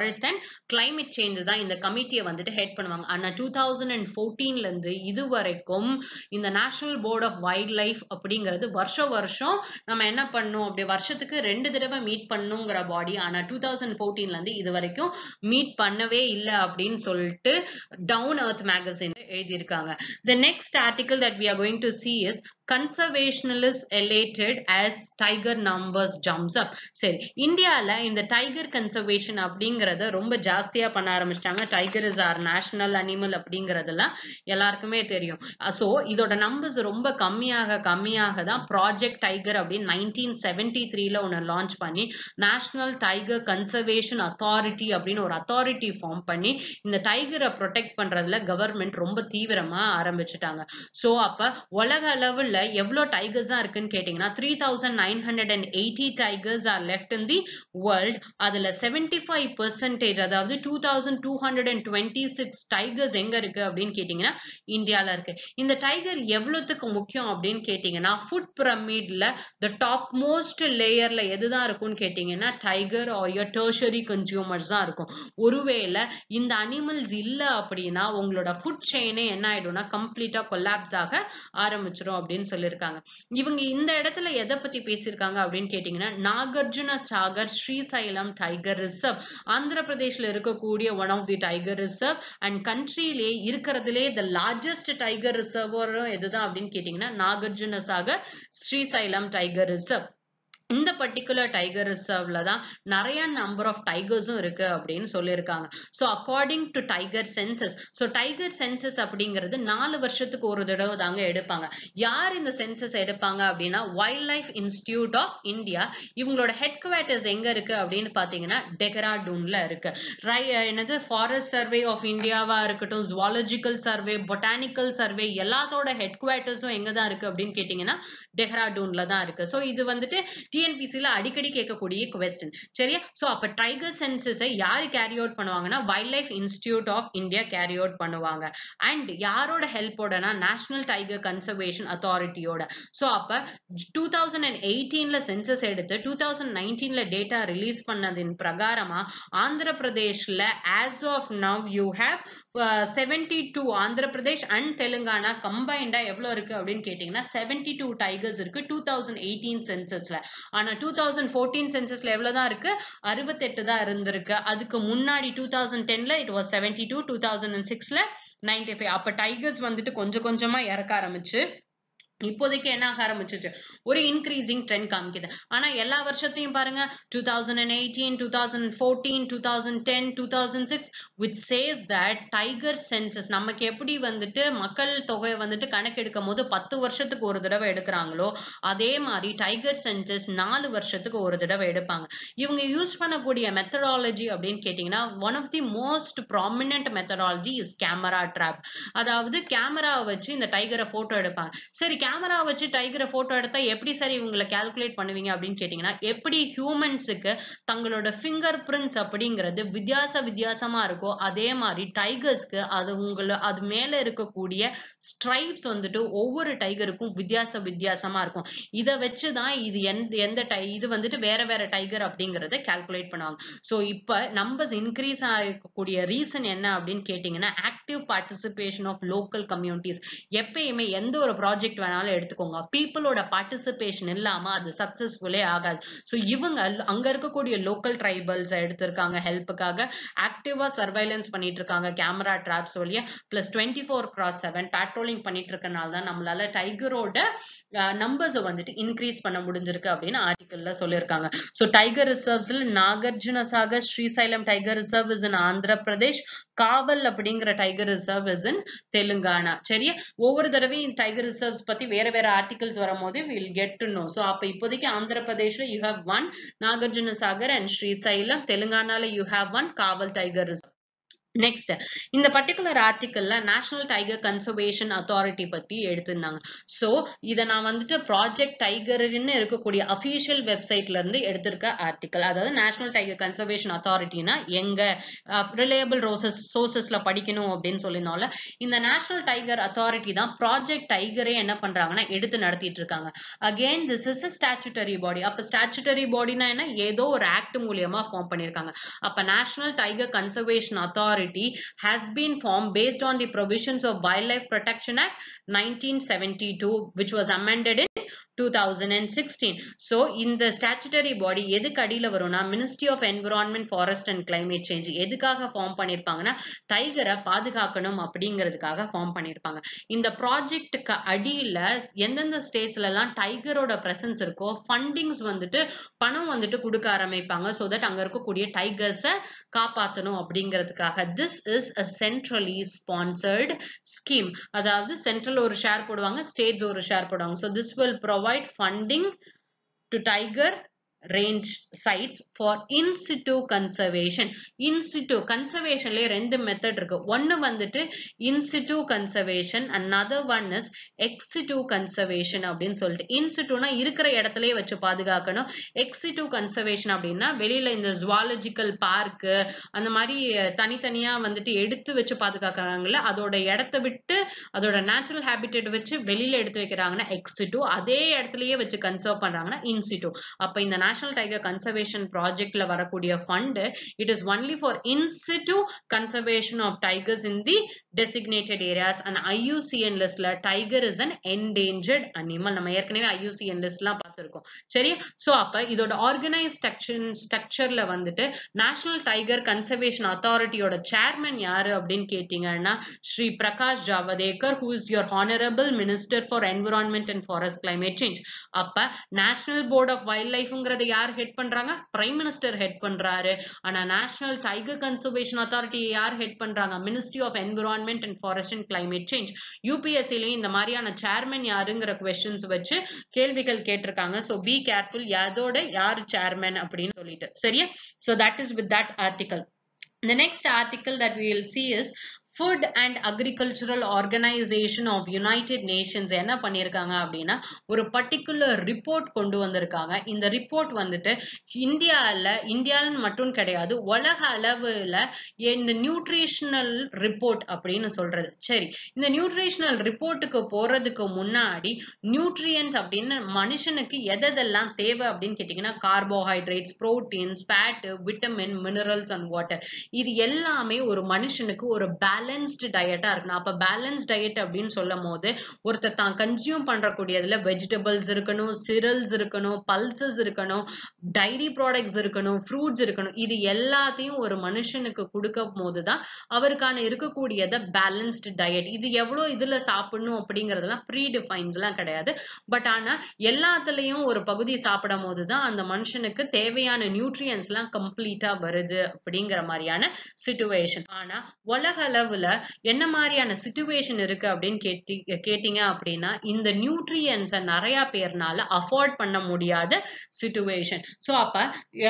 forest and climate change தான் இந்த கமிட்டியை வந்துட்டு ஹெட் பண்ணுவாங்க ஆனா டூ தௌசண்ட் அண்ட் ஃபோர்டீன்ல இருந்து இது வரைக்கும் இந்த national board of wildlife அப்படிங்கிறது வருஷம் வருஷம் நம்ம என்ன பண்ணோம் அப்படி வருஷத்துக்கு ரெண்டு தடவை மீட் பண்ணுங்கிற பாடி ஆனா டூ தௌசண்ட் ஃபோர்டீன்ல இருந்து இது வரைக்கும் மீட் பண்ணவே இல்லை அப்படின்னு சொல்லிட்டு டவுன் எர்த் மேகசின் எழுதியிருக்காங்க the next article that we are going to see is conservationalists elated as tiger numbers jumps up சரி இந்தியால இந்த டைகர் கன்சர்வேஷன் அப்படிங்கறத ரொம்ப ஜாஸ்தியா பண்ண ஆரம்பிச்சிட்டாங்க tiger is our national animal அப்படிங்கறதெல்லாம் எல்லாருக்குமே தெரியும் சோ இதோட நம்பர்ஸ் ரொம்ப கம்மியாக கம்மியாக தான் ப்ராஜெக்ட் டைகர் அப்படின்னு நைன்டீன் செவன்டி த்ரீல ஒன்னு லான்ச் பண்ணி நேஷனல் டைகர் கன்சர்வேஷன் அத்தாரிட்டி அப்படின்னு ஒரு அத்தாரிட்டி ஃபார்ம் பண்ணி இந்த டைகரை ப்ரொடெக்ட் பண்றதுல கவர்மெண்ட் ரொம்ப தீவிரமா ஆரம்பிச்சுட்டாங்க சோ அப்ப உலக அளவுல எவ்வளவு டைகர்ஸ் தான் இருக்குன்னு கேட்டீங்கன்னா three thousand nine hundred and eighty tigers are left in the world அதுல செவன்டி ஃபைவ் பெர்சன்டேஜ் அதாவது two thousand two hundred and twenty six tigers எங்க இருக்கு அப்படின்னு கேட்டீங்கன்னா இந்தியால இருக்கு இந்த டைகர் எவ்வளவுத்துக்கு முக்கியம் அப்படின்னு கேட்டீங்கன்னா ஃபுட் பிரமிட்ல த டாப் மோஸ்ட் லேயர்ல எதுதான் இருக்கும்னு கேட்டீங்கன்னா டைகர் ஆர் டெர்ஷரி கன்சியூமர்ஸ் தான் இருக்கும் ஒருவேளை இந்த அனிமல்ஸ் இல்ல அப்படின்னா உங்களோட ஃபுட் செயினே என்ன ஆயிடும்னா கம்ப்ளீட்டா கொலாப்ஸ் ஆக ஆரம்பிச்சிரும் அப்படின்னு சொல்லியிருக்காங்க இவங்க இந்த இடத்துல எதை பத்தி பேசியிருக்காங்க அப்படின்னு கேட்டீங்கன்னா நாகார்ஜுன சாகர் ஸ்ரீசைலம் டைகர் ரிசர்வ் ஆந்திர பிரதேஷ்ல இருக்கக்கூடிய one of the tiger reserve and கண்ட்ரிலே இருக்கிறதுலே த லார்ஜஸ்ட் டைகர் ரிசர்வரும் எதுதான் அப்படின்னு கேட்டீங்கன்னா நாகார்ஜுன சாகர் ஸ்ரீசைலம் டைகர் ரிசர்வ் இந்த பர்டிகுலர் டைகர் ரிசர்வ்ல தான் நிறைய நம்பர் ஆஃப் டைகர்ஸும் இருக்கு அப்படின்னு சொல்லியிருக்காங்க so according to tiger census so tiger census அப்படிங்கிறது நாலு வருஷத்துக்கு ஒரு தடவை தாங்க எடுப்பாங்க யார் இந்த சென்சஸ் எடுப்பாங்க அப்படின்னா wildlife institute of India இவங்களோட ஹெட் குவார்ட்டர்ஸ் எங்க இருக்கு அப்படின்னு பாத்தீங்கன்னா டெஹ்ராடூன்ல இருக்கு ரை என்னது ஃபாரஸ்ட் சர்வே ஆஃப் இந்தியாவா இருக்கட்டும் ஜுவாலஜிக்கல் சர்வே பொட்டானிக்கல் சர்வே எல்லாத்தோட ஹெட் குவார்ட்டர்ஸும் எங்க தான் இருக்கு அப்படின்னு கேட்டீங்கன்னா டெஹ்ராடூன்ல தான் இருக்கு ஸோ இது வந்துட்டு டிஎன்பிசில அடிக்கடி கேட்கக்கூடிய கொஸ்டின் சரியா சோ அப்ப டைகர் சென்சஸை யாரு கேரி அவுட் பண்ணுவாங்கன்னா wildlife institute of India carry out பண்ணுவாங்க அண்ட் யாரோட ஹெல்ப்போடனா நேஷனல் டைகர் கன்சர்வேஷன் அத்தாரிட்டியோட சோ அப்ப டூ தௌசண்ட் அண்ட் எயிட்டீன்ல சென்சஸ் எடுத்து டூ தௌசண்ட் நைன்டீன்ல டேட்டா ரிலீஸ் பண்ணதின் பிரகாரமா ஆந்திர பிரதேஷ்ல as of now you have seventy two Andhra Pradesh and Telangana கம்பைண்டா எவ்வளவு இருக்கு அப்படின்னு கேட்டீங்கன்னா செவன்டி டூ டைகர்ஸ் இருக்கு டூ தௌசண்ட் எயிட்டீன் சென்சஸ்ல ஆனா டூ தௌசண்ட் ஃபோர்டீன் சென்சஸ்ல எவ்வளவுதான் இருக்கு அறுபத்தெட்டு தான் இருந்திருக்கு அதுக்கு முன்னாடி டூ தௌசண்ட் டென்ல it was seventy two two thousand and சிக்ஸ்ல நைன்டி ஃபைவ் அப்ப டைகர்ஸ் வந்துட்டு கொஞ்சம் கொஞ்சமா இறக்க ஆரம்பிச்சு இப்போதைக்கு என்ன ஆக ஆரம்பிச்சிச்சு ஒரு இன்க்ரீசிங் ட்ரெண்ட் காமிக்குது ஆனா எல்லா வருஷத்தையும் பாருங்க two thousand and eighteen two thousand fourteen two thousand ten two thousand six with says that tiger census நமக்கு எப்படி வந்துட்டு மக்கள் தொகை வந்துட்டு கணக்கெடுக்கும் போது பத்து வருஷத்துக்கு ஒரு தடவை எடுக்கிறாங்களோ அதே மாதிரி டைகர் சென்சஸ் நாலு வருஷத்துக்கு ஒரு தடவை எடுப்பாங்க இவங்க யூஸ் பண்ணக்கூடிய மெத்தடாலஜி அப்படின்னு கேட்டீங்கன்னா one of the most prominent methodology is camera trap அதாவது கேமராவை வச்சு இந்த டைகரை போட்டோ எடுப்பாங்க சரி கேமரா வச்சு டைகரை போட்டோ எடுத்தா எப்படி சார் இவங்களை கால்குலேட் பண்ணுவீங்க அப்படின்னு கேட்டீங்கன்னா எப்படி ஹியூமன்ஸுக்கு தங்களோட ஃபிங்கர் பிரிண்ட்ஸ் அப்படிங்கிறது வித்தியாச வித்தியாசமா இருக்கோ அதே மாதிரி டைகர்ஸ்க்கு அது உங்களை அது மேல இருக்கக்கூடிய ஸ்ட்ரைப்ஸ் வந்துட்டு ஒவ்வொரு டைகருக்கும் வித்தியாச வித்தியாசமா இருக்கும் இதை வச்சுதான் இது எந்த எந்த டை இது வந்துட்டு வேற வேற டைகர் அப்படிங்கறத கால்குலேட் பண்ணுவாங்க ஸோ இப்ப நம்பர்ஸ் இன்க்ரீஸ் ஆகக்கூடிய ரீசன் என்ன அப்படின்னு கேட்டீங்கன்னா active participation of local communities எப்பயுமே எந்த ஒரு ப்ராஜெக்ட் வேணாலும் எடுத்துக்கோங்க பீப்புளோட பார்ட்டிசிபேஷன் இல்லாம அது சக்சஸ்ஃபுல்லே ஆகாது ஸோ இவங்க அங்க இருக்கக்கூடிய லோக்கல் ட்ரைபல்ஸ் எடுத்திருக்காங்க ஹெல்ப்புக்காக ஆக்டிவா சர்வைலன்ஸ் பண்ணிட்டு இருக்காங்க கேமரா ட்ராப்ஸ் வழியா plus twenty four cross seven patrolling பண்ணிட்டு இருக்கனால தான் நம்மளால டைகரோட நம்பர்ஸை வந்துட்டு இன்க்ரீஸ் பண்ண முடிஞ்சிருக்கு அப்படின்னு ஆர்டிக்கல்ல சொல்லியிருக்காங்க ஸோ டைகர் ரிசர்வ்ஸ்ல Nagarjuna Sagar Srisailam tiger reserve is in Andhra Pradesh Kawal அப்படிங்கிற tiger reserve is in Telangana சரியா ஒவ்வொரு தடவையும் டைகர் ரிசர்வ்ஸ் பத்தி வேற வேற ஆர்டிகல்ஸ் வரும்போது will get to know so அப்ப இப்போதைக்கு ஆந்திர பிரதேஷ்ல you have one Nagarjuna Sagar and Srisailam தெலுங்கானால you have one Kawal tiger reserve next இந்த பர்டிகுலர் ஆர்டிக்கல்ல நேஷனல் டைகர் கன்சர்வேஷன் அத்தாரிட்டி பத்தி எடுத்திருந்தாங்க ஸோ இதை நான் வந்துட்டு ப்ராஜெக்ட் டைகர்னு இருக்கக்கூடிய அஃபீஷியல் வெப்சைட்ல இருந்து எடுத்திருக்க ஆர்டிக்கல் அதாவது நேஷனல் டைகர் கன்சர்வேஷன் அத்தாரிட்டினா எங்க ரிலையபிள் ரோசஸ் சோர்சஸ்ல படிக்கணும் அப்படின்னு சொல்லியிருந்தோம்ல இந்த நேஷனல் டைகர் அத்தாரிட்டி தான் ப்ராஜெக்ட் டைகரே என்ன பண்றாங்கன்னா எடுத்து நடத்திட்டு இருக்காங்க again this is statutory body அப்ப ஸ்டாச்சுட்டரி பாடினா என்ன ஏதோ ஒரு ஆக்ட் மூலியமா ஃபார்ம் பண்ணிருக்காங்க அப்ப national tiger conservation authority has been formed based on the provisions of Wildlife Protection Act 1972 which was amended in 2016 so இந்த statutory body எதுக்கு அடியில வரும்னா ministry of environment forest and climate change எதுக்காக form பண்ணிருப்பாங்கன்னா டைகரை பாதுகாக்கணும் அப்படிங்கிறதுக்காக ஃபார்ம் பண்ணிருப்பாங்க இந்த ப்ராஜெக்ட்டுக்கு அடியில எந்தெந்த ஸ்டேட்ஸ்ல எல்லாம் டைகரோட பிரசன்ஸ் இருக்கோ ஃபண்டிங்ஸ் வந்துட்டு பணம் வந்துட்டு கொடுக்க ஆரம்பிப்பாங்க ஸோ தட் அங்க இருக்கக்கூடிய டைகர்ஸை காப்பாற்றணும் அப்படிங்கிறதுக்காக this is a centrally sponsored scheme அதாவது சென்ட்ரல் ஒரு ஷேர் போடுவாங்க ஸ்டேட்ஸ் ஒரு ஷேர் போடுவாங்க so this will provide funding to tiger range sites for in situ conservation in situ conservationலயே ரெண்டு மெத்தட் இருக்கு ஒன்னு வந்துட்டு in situ conservation another one is ex situ conservation அப்படின்னு சொல்லிட்டு in situனா இருக்கிற இடத்துலயே வச்சு பாதுகாக்கணும் ex situ conservation அப்படின்னா வெளியில இந்த ஜுவாலஜிக்கல் பார்க் அந்த மாதிரி தனித்தனியா வந்துட்டு எடுத்து வச்சு பாதுகாக்கிறாங்கல்ல அதோட இடத்த விட்டு அதோட நேச்சுரல் ஹேபிட்டேட் வச்சு வெளியில எடுத்து வைக்கிறாங்கன்னா எக்ஸ் situ அதே இடத்துலயே வச்சு கன்சர்வ் பண்றாங்கன்னா in situ அப்ப இந்த நேஷனல் டைகர் கன்சர்வேஷன் ப்ராஜெக்ட்ல வரக்கூடிய fund it is only for in situ conservation of tigers in the designated areas and IUCN லிஸ்ட்ல tiger is an endangered animal நம்ம ஏற்கனவே ஐயூசிஎன் லிஸ்ட்லாம் பார்த்துருக்கோம் சரி ஸோ அப்ப இதோட ஆர்கனைஸ் ஸ்ட்ரக்சர் ஸ்ட்ரக்சர்ல வந்துட்டு நேஷனல் டைகர் கன்சர்வேஷன் அத்தாரிட்டியோட சேர்மன் யாரு அப்படின்னு கேட்டீங்கன்னா Shri Prakash Javadekar who is your honourable minister for environment and forest climate change அப்ப நேஷனல் போர்ட் ஆஃப் வைல்ட் லைஃப்ங்கிறத யார் ஹெட் பண்றாங்க பிரைம் மினிஸ்டர் ஹெட் பண்றாரு ஆனா நேஷனல் டைகர் கன்சர்வேஷன் அத்தாரிட்டி யார் ஹெட் பண்றாங்க ministry of environment and forest and climate change யூபிஎஸ்சிலையும் இந்த மாதிரியான சேர்மன் யாருங்கிற கொஸ்டின்ஸ் வச்சு கேள்விகள் கேட்டிருக்காங்க ஸோ பி கேர்ஃபுல் அதோட யார் சேர்மன் அப்படின்னு சொல்லிட்டு சரியா so that is with that article The next article that we will see is food and agricultural organisation of United Nations என்ன பண்ணியிருக்காங்க அப்படின்னா ஒரு பர்டிகுலர் ரிப்போர்ட் கொண்டு வந்திருக்காங்க இந்த ரிப்போர்ட் வந்துட்டு இந்தியாவில் இந்தியாவில் மட்டும் கிடையாது உலக அளவில் இந்த நியூட்ரிஷனல் ரிப்போர்ட் அப்படின்னு சொல்றது சரி இந்த நியூட்ரிஷனல் ரிப்போர்ட்டுக்கு போறதுக்கு முன்னாடி நியூட்ரியன்ஸ் அப்படின்னு மனுஷனுக்கு எதெல்லாம் தேவை அப்படின்னு கேட்டிங்கன்னா carbohydrates proteins fat vitamin minerals and water இது எல்லாமே ஒரு மனுஷனுக்கு ஒரு பேலன்ஸ் பேலன்ஸ்டு டயட்டா இருக்கணும் அப்ப பேலன்ஸ் டயட் அப்படின்னு சொல்லும் போது ஒருத்தர் தான் கன்சியூம் பண்றக்கூடியதுல வெஜிடபிள்ஸ் இருக்கணும் சிரல்ஸ் இருக்கணும் பல்சஸ் இருக்கணும் டைரி ப்ராடக்ட்ஸ் இருக்கணும் ஃப்ரூட்ஸ் இருக்கணும் இது எல்லாத்தையும் ஒரு மனுஷனுக்கு கொடுக்கும் போதுதான் அவருக்கான இருக்கக்கூடியத பேலன்ஸ்டு டயட் இது எவ்வளவு இதுல சாப்பிடணும் அப்படிங்கறதெல்லாம் ப்ரீ டிஃபைன்ஸ் எல்லாம் கிடையாது பட் ஆனா எல்லாத்துலயும் ஒரு பகுதி சாப்பிடும் போதுதான் அந்த மனுஷனுக்கு தேவையான நியூட்ரியன்ஸ் எல்லாம் கம்ப்ளீட்டா வருது அப்படிங்கிற மாதிரியான சுச்சுவேஷன் ஆனா உலக அளவுல என்ன மாதிரியான சுச்சுவேஷன் இருக்கு அப்படின்னு கேட்டி கேட்டீங்க அப்படின்னா இந்த நியூட்ரியன்ஸை நிறைய பேர்னால அஃபோர்ட் பண்ண முடியாத சுச்சுவேஷன் ஸோ அப்ப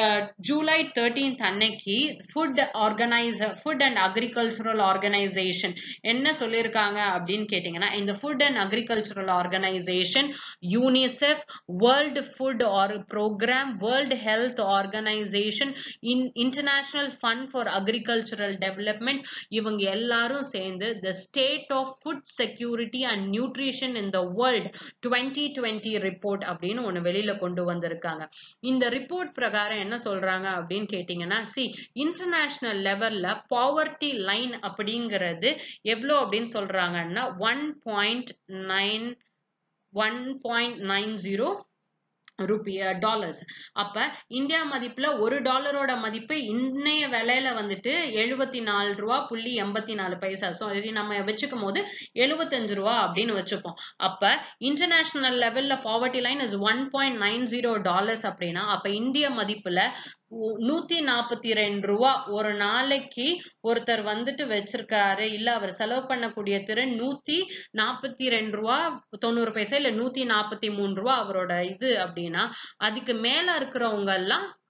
ஜூலை தேர்டீன்த் அன்னைக்கு food organise food and agricultural organisation என்ன சொல்லியிருக்காங்க அப்படின்னு கேட்டீங்கன்னா இந்த food and agricultural organisation UNICEF world food are programme world health organisation in international fund for agricultural development இவங்க எல்லாரும் சேர்ந்து the state of food security and nutrition in the world twenty twenty report அப்படின்னு ஒன்று வெளியில கொண்டு வந்திருக்காங்க இந்த report பிரகாரம் என்ன சொல்றாங்க அப்படின்னு கேட்டீங்கன்னா சி இன்டர்நேஷனல் லெவல்ல பாவர்ட்டி லைன் அப்படிங்கிறது எவ்வளோ அப்படின்னு சொல்றாங்கன்னா one point nine one point nine zero rupee dollars அப்ப இந்தியா மதிப்புல ஒரு டாலரோட மதிப்பு இன்னைய விலையில வந்துட்டு எழுபத்தி நாலு ரூபா புள்ளி எண்பத்தி நாலு பைசா ஸோ நம்ம வச்சுக்கும் போது எழுபத்தஞ்சு ரூபா அப்படின்னு வச்சுப்போம் அப்ப இன்டர்நேஷனல் லெவல்ல poverty line is one point nine zero dollars அப்படின்னா அப்ப இந்திய மதிப்புல நூத்தி நாற்பத்தி ரெண்டு ரூபா ஒரு நாளைக்கு ஒருத்தர் வந்துட்டு வச்சிருக்காரு இல்ல அவர் செலவு பண்ணக்கூடிய திறன் நூத்தி நாற்பத்தி ரெண்டு ரூபா தொண்ணூறு பைசா இல்ல நூத்தி நாற்பத்தி மூணு ரூபா அவரோட இது அப்படின்னா அதுக்கு மேல இருக்கிறவங்க எல்லாம்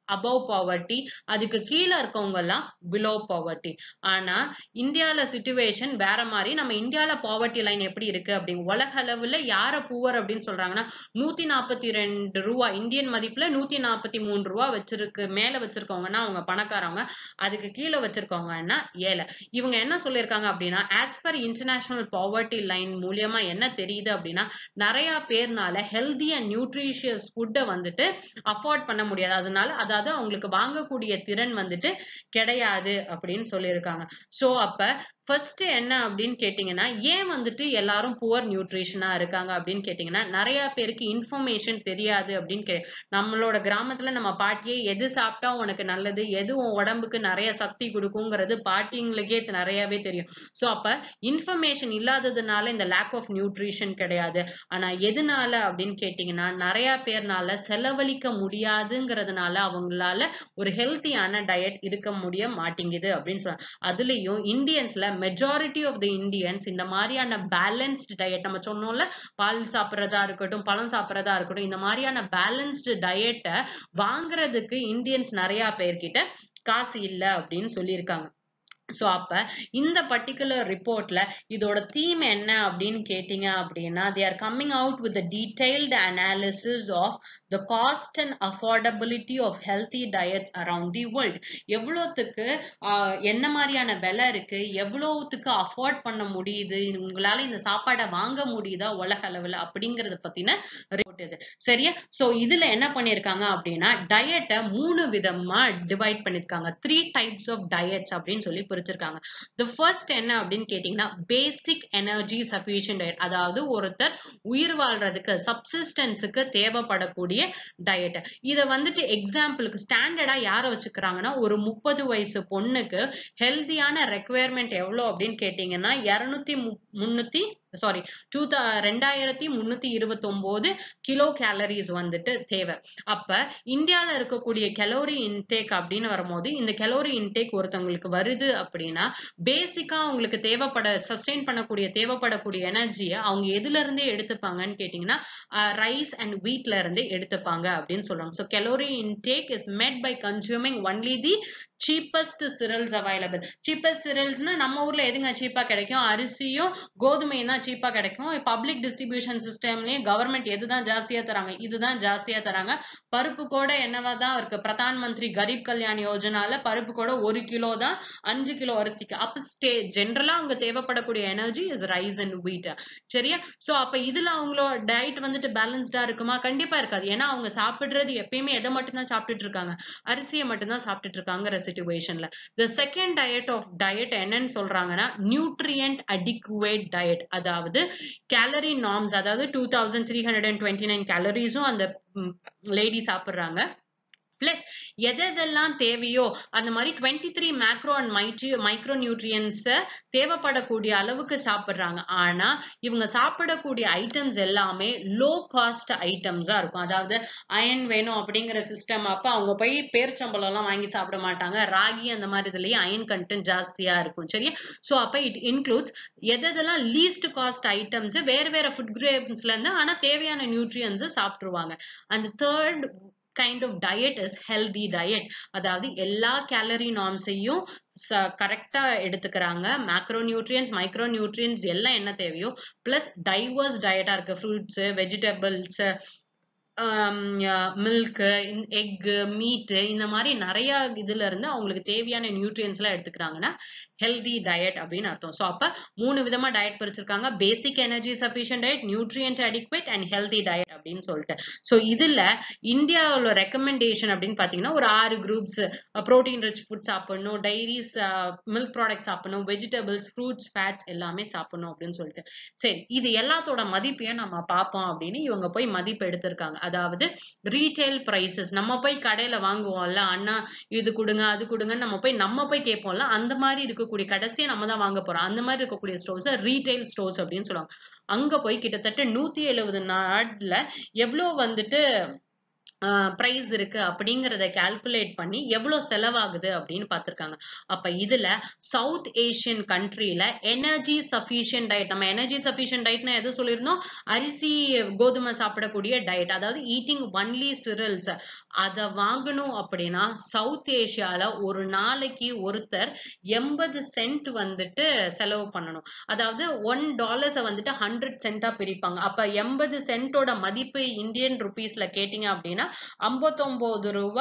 அபவ் பாவர்ட்டி அதுக்கு கீழே இருக்கவங்க எல்லாம் பிலோ பாவர்ட்டி ஆனா இந்தியால சுச்சுவேஷன் வேற மாதிரி நம்ம இந்தியால பாவர்ட்டி லைன் எப்படி இருக்கு அப்படி உலக அளவுல யார பூவர் அப்படின்னு சொல்றாங்கன்னா நூத்தி நாற்பத்தி ரெண்டு ரூபா இந்தியன் மதிப்புல நூத்தி நாற்பத்தி மூணு ரூபா வச்சிருக்கு மேல வச்சிருக்கவங்கன்னா அவங்க பணக்காரவங்க அதுக்கு கீழே வச்சிருக்கவங்கன்னா ஏழை இவங்க என்ன சொல்லியிருக்காங்க அப்படின்னா as per international poverty line மூலியமா என்ன தெரியுது அப்படின்னா நிறைய பேர்னால ஹெல்தி அண்ட் நியூட்ரிஷியஸ் ஃபுட்டை வந்துட்டு அஃபோர்ட் பண்ண முடியாது அதனால அதாவது அவங்களுக்கு வாங்கக்கூடிய திறன் வந்துட்டு கிடையாது அப்படின்னு சொல்லியிருக்காங்க ஸோ அப்ப ஃபர்ஸ்ட் என்ன அப்படின்னு கேட்டீங்கன்னா ஏன் வந்துட்டு எல்லாரும் புவர் நியூட்ரிஷனா இருக்காங்க அப்படின்னு கேட்டீங்கன்னா நிறைய பேருக்கு இன்ஃபர்மேஷன் தெரியாது அப்படின்னு கே நம்மளோட கிராமத்துல நம்ம பாட்டியே எது சாப்பிட்டா உனக்கு நல்லது எது உன் உடம்புக்கு நிறைய சக்தி கொடுக்குங்கிறது பாட்டிங்களுக்கே நிறையவே தெரியும் ஸோ அப்ப இன்ஃபர்மேஷன் இல்லாததுனால இந்த லேக் ஆஃப் நியூட்ரிஷன் கிடையாது ஆனா எதனால அப்படின்னு கேட்டீங்கன்னா நிறைய பேர்னால செலவழிக்க முடியாதுங்கிறதுனால அவங்களால ஒரு ஹெல்த்தியான டயட் இருக்க முடிய மாட்டேங்குது அப்படின்னு சொல்றாங்க அதுலயும் இந்தியன்ஸ்ல மெஜாரிட்டி ஆஃப் த இந்தியன்ஸ் இந்த மாதிரியான பேலன்ஸ்டு டயட் நம்ம சொன்னோம்ல பால் சாப்பிட்றதா இருக்கட்டும் பழம் சாப்பிட்றதா இருக்கட்டும் இந்த மாதிரியான பேலன்ஸ்டு டயட்டை வாங்குறதுக்கு இந்தியன்ஸ் நிறைய பேர்கிட்ட காசு இல்லை அப்படின்னு சொல்லியிருக்காங்க ஸோ அப்ப இந்த பர்டிகுலர் ரிப்போர்ட்ல இதோட தீம் என்ன அப்படின்னு கேட்டீங்க அப்படின்னா they are coming out with detailed analysis of the cost and affordability of healthy diets around the world எவ்வளோத்துக்கு என்ன மாதிரியான விலை இருக்கு எவ்வளோத்துக்கு அஃபோர்ட் பண்ண முடியுது உங்களால இந்த சாப்பாடை வாங்க முடியுதா உலக அளவில் அப்படிங்கறத பத்தின ரிப்போர்ட் இது சரியா ஸோ இதுல என்ன பண்ணியிருக்காங்க அப்படின்னா டயட்டை மூணு விதமா டிவைட் பண்ணிருக்காங்க த்ரீ டைப்ஸ் ஆஃப் டயட்ஸ் அப்படின்னு சொல்லி பிரிச்சிருக்காங்க த ஃபர்ஸ்ட் என்ன அப்படின்னு கேட்டீங்கன்னா பேசிக் எனர்ஜி சஃபிஷியன்ட் டயட் அதாவது ஒருத்தர் உயிர் வாழ்றதுக்கு சப்சிஸ்டன்ஸுக்கு தேவைப்படக்கூடிய டயட் இதை வந்துட்டு எக்ஸாம்பிளுக்கு ஸ்டாண்டர்டா யார வச்சுக்கிறாங்கன்னா ஒரு முப்பது வயசு பொண்ணுக்கு ஹெல்தியான ரெக்குவயர்மெண்ட் எவ்வளோ அப்படின்னு கேட்டீங்கன்னா இருநூத்தி முன்னூத்தி சாரி டூ ரெண்டாயிரத்தி முன்னூத்தி இருபத்தி ஒன்பது கிலோ கேலரிஸ் வந்துட்டு தேவை அப்ப இந்தியால இருக்கக்கூடிய கலோரி இன்டேக் அப்படின்னு வரும்போது இந்த கலோரி இன்டேக் ஒருத்தவங்களுக்கு வருது அப்படின்னா பேசிக்கா அவங்களுக்கு தேவைப்பட சஸ்டெயின் பண்ணக்கூடிய தேவைப்படக்கூடிய எனர்ஜியை அவங்க எதுல இருந்தே எடுத்துப்பாங்கன்னு கேட்டீங்கன்னா ரைஸ் அண்ட் வீட்ல இருந்தே எடுத்துப்பாங்க அப்படின்னு சொல்றாங்க so calorie intake is met by consuming only the cheapest cereals available cheapest சிரல்ஸ்னா நம்ம ஊர்ல எதுங்க சீப்பா கிடைக்கும் அரிசியும் கோதுமையும் தான் சீப்பா கிடைக்கும் பப்ளிக் டிஸ்ட்ரிபியூஷன் சிஸ்டம்லயே கவர்மெண்ட் எதுதான் ஜாஸ்தியா தராங்க இதுதான் ஜாஸ்தியா தராங்க பருப்பு கூட என்னவா தான் இருக்கு பிரதான் மந்திரி கரீப் கல்யாண் யோஜனால பருப்பு கூட ஒரு கிலோ தான் அஞ்சு கிலோ அரிசிக்கு அப்ப ஸ்டே ஜென்ரலா அவங்க தேவைப்படக்கூடிய எனர்ஜி இஸ் ரைஸ் அண்ட் வீட் சரியா சோ அப்ப இதுல அவங்களோட டயட் வந்துட்டு பேலன்ஸ்டா இருக்குமா கண்டிப்பா இருக்காது ஏன்னா அவங்க சாப்பிடுறது எப்பயுமே எதை மட்டும் தான் சாப்பிட்டுட்டு இருக்காங்க அரிசியை மட்டும் தான் சாப்பிட்டுட்டு இருக்காங்கிற சிச்சுவேஷன்ல the second diet of diet என்னன்னு சொல்றாங்கன்னா நியூட்ரியன்ட் அடிக்குவேட் டயட் அதாவது கேலரி நார்ம்ஸ் அதாவது two thousand three hundred and twenty nine கேலரிஸும் அந்த லேடி சாப்பிடுறாங்க பிளஸ் எதெல்லாம் தேவையோ அந்த மாதிரி டுவெண்ட்டி த்ரீ மேக்ரோ அண்ட் மைட்ரி மைக்ரோ நியூட்ரியன்ஸை தேவைப்படக்கூடிய அளவுக்கு சாப்பிட்றாங்க ஆனா இவங்க சாப்பிடக்கூடிய ஐட்டம்ஸ் எல்லாமே லோ காஸ்ட் ஐட்டம்ஸா இருக்கும் அதாவது அயன் வேணும் அப்படிங்கிற சிஸ்டம் அப்ப அவங்க போய் பேர்ச்சம்பளம் எல்லாம் வாங்கி சாப்பிட மாட்டாங்க ராகி அந்த மாதிரி இதுலயே அயன் கண்டென்ட் ஜாஸ்தியா இருக்கும் சரியா ஸோ அப்ப இட் இன்க்ளூட்ஸ் எதெல்லாம் லீஸ்ட் காஸ்ட் ஐட்டம்ஸ் வேற வேற ஃபுட் கிரேப்ஸ்ல இருந்து ஆனா தேவையான நியூட்ரியன்ஸை சாப்பிட்டுருவாங்க அந்த third kind of diet is healthy diet அதாவது எல்லா கேலரி நார்ம்ஸையும் கரெக்டா எடுத்துக்கிறாங்க மேக்ரோ நியூட்ரியன்ஸ் மைக்ரோ நியூட்ரியன்ஸ் எல்லாம் என்ன தேவையோ பிளஸ் டைவர்ஸ் டயட்டா இருக்கு ஃப்ரூட்ஸ் வெஜிடபிள்ஸ் மில்க் எக்கு மீட்டு இந்த மாதிரி நிறைய இதுல இருந்து அவங்களுக்கு தேவையான நியூட்ரியன்ஸ் எல்லாம் எடுத்துக்கிறாங்கன்னா ஹெல்தி டயட் அப்படின்னு அர்த்தம் ஸோ அப்ப மூணு விதமா டயட் பிரிச்சிருக்காங்க basic energy sufficient diet nutrient adequate and healthy diet அப்படின்னு சொல்லிட்டு ஸோ இதுல இந்தியாவோட ரெக்கமெண்டேஷன் அப்படின்னு பாத்தீங்கன்னா ஒரு ஆறு குரூப்ஸ் ப்ரோட்டீன் ரிச் ஃபுட் சாப்பிடணும் டைரிஸ் மில்க் ப்ராடக்ட் சாப்பிடணும் வெஜிடபிள்ஸ் ஃப்ரூட்ஸ் ஃபேட்ஸ் எல்லாமே சாப்பிடணும் அப்படின்னு சொல்லிட்டு சரி இது எல்லாத்தோட மதிப்பையும் நம்ம பார்ப்போம் அப்படின்னு இவங்க போய் மதிப்பு எடுத்திருக்காங்க அதாவது ரீட்டைல் பிரைசஸ் நம்ம போய் கடையில வாங்குவோம்ல அண்ணா இது கொடுங்க அது கொடுங்கன்னு நம்ம போய் நம்ம போய் கேட்போம்ல அந்த மாதிரி இருக்கக்கூடிய கடைசியா நம்ம தான் வாங்க போறோம் அந்த மாதிரி இருக்கக்கூடிய ஸ்டோர்ஸ் ரீட்டைல் ஸ்டோர்ஸ் அப்படின்னு சொல்லுவாங்க அங்க போய் கிட்டத்தட்ட நூத்தி எழுபது நாட்ல எவ்வளவு வந்துட்டு பிரைஸ் இருக்கு அப்படிங்கறத கால்குலேட் பண்ணி எவ்வளவு செலவாகுது அப்படின்னு பார்த்திருக்காங்க அப்ப இதுல சவுத் ஏசியன் கண்ட்ரில எனர்ஜி சஃபிஷியன்ட் டயட் நம்ம எனர்ஜி சஃபிஷியன்ட் டயட்னா எது சொல்லியிருந்தோம் அரிசி கோதுமை சாப்பிடக்கூடிய டயட் அதாவது ஈட்டிங் ஒன்லி சிரல்ஸ் அத வாங்கணும் அப்படின்னா சவுத் ஏசியால ஒரு நாளைக்கு ஒருத்தர் எண்பது சென்ட் வந்துட்டு செலவு பண்ணணும் அதாவது ஒன் டாலர்ஸை வந்துட்டு ஹண்ட்ரட் சென்டா பிரிப்பாங்க அப்ப எண்பது சென்ட்டோட மதிப்பு இந்தியன் ருபீஸ்ல கேட்டீங்க அப்படின்னா ஐம்பத்தொன்பது ரூபா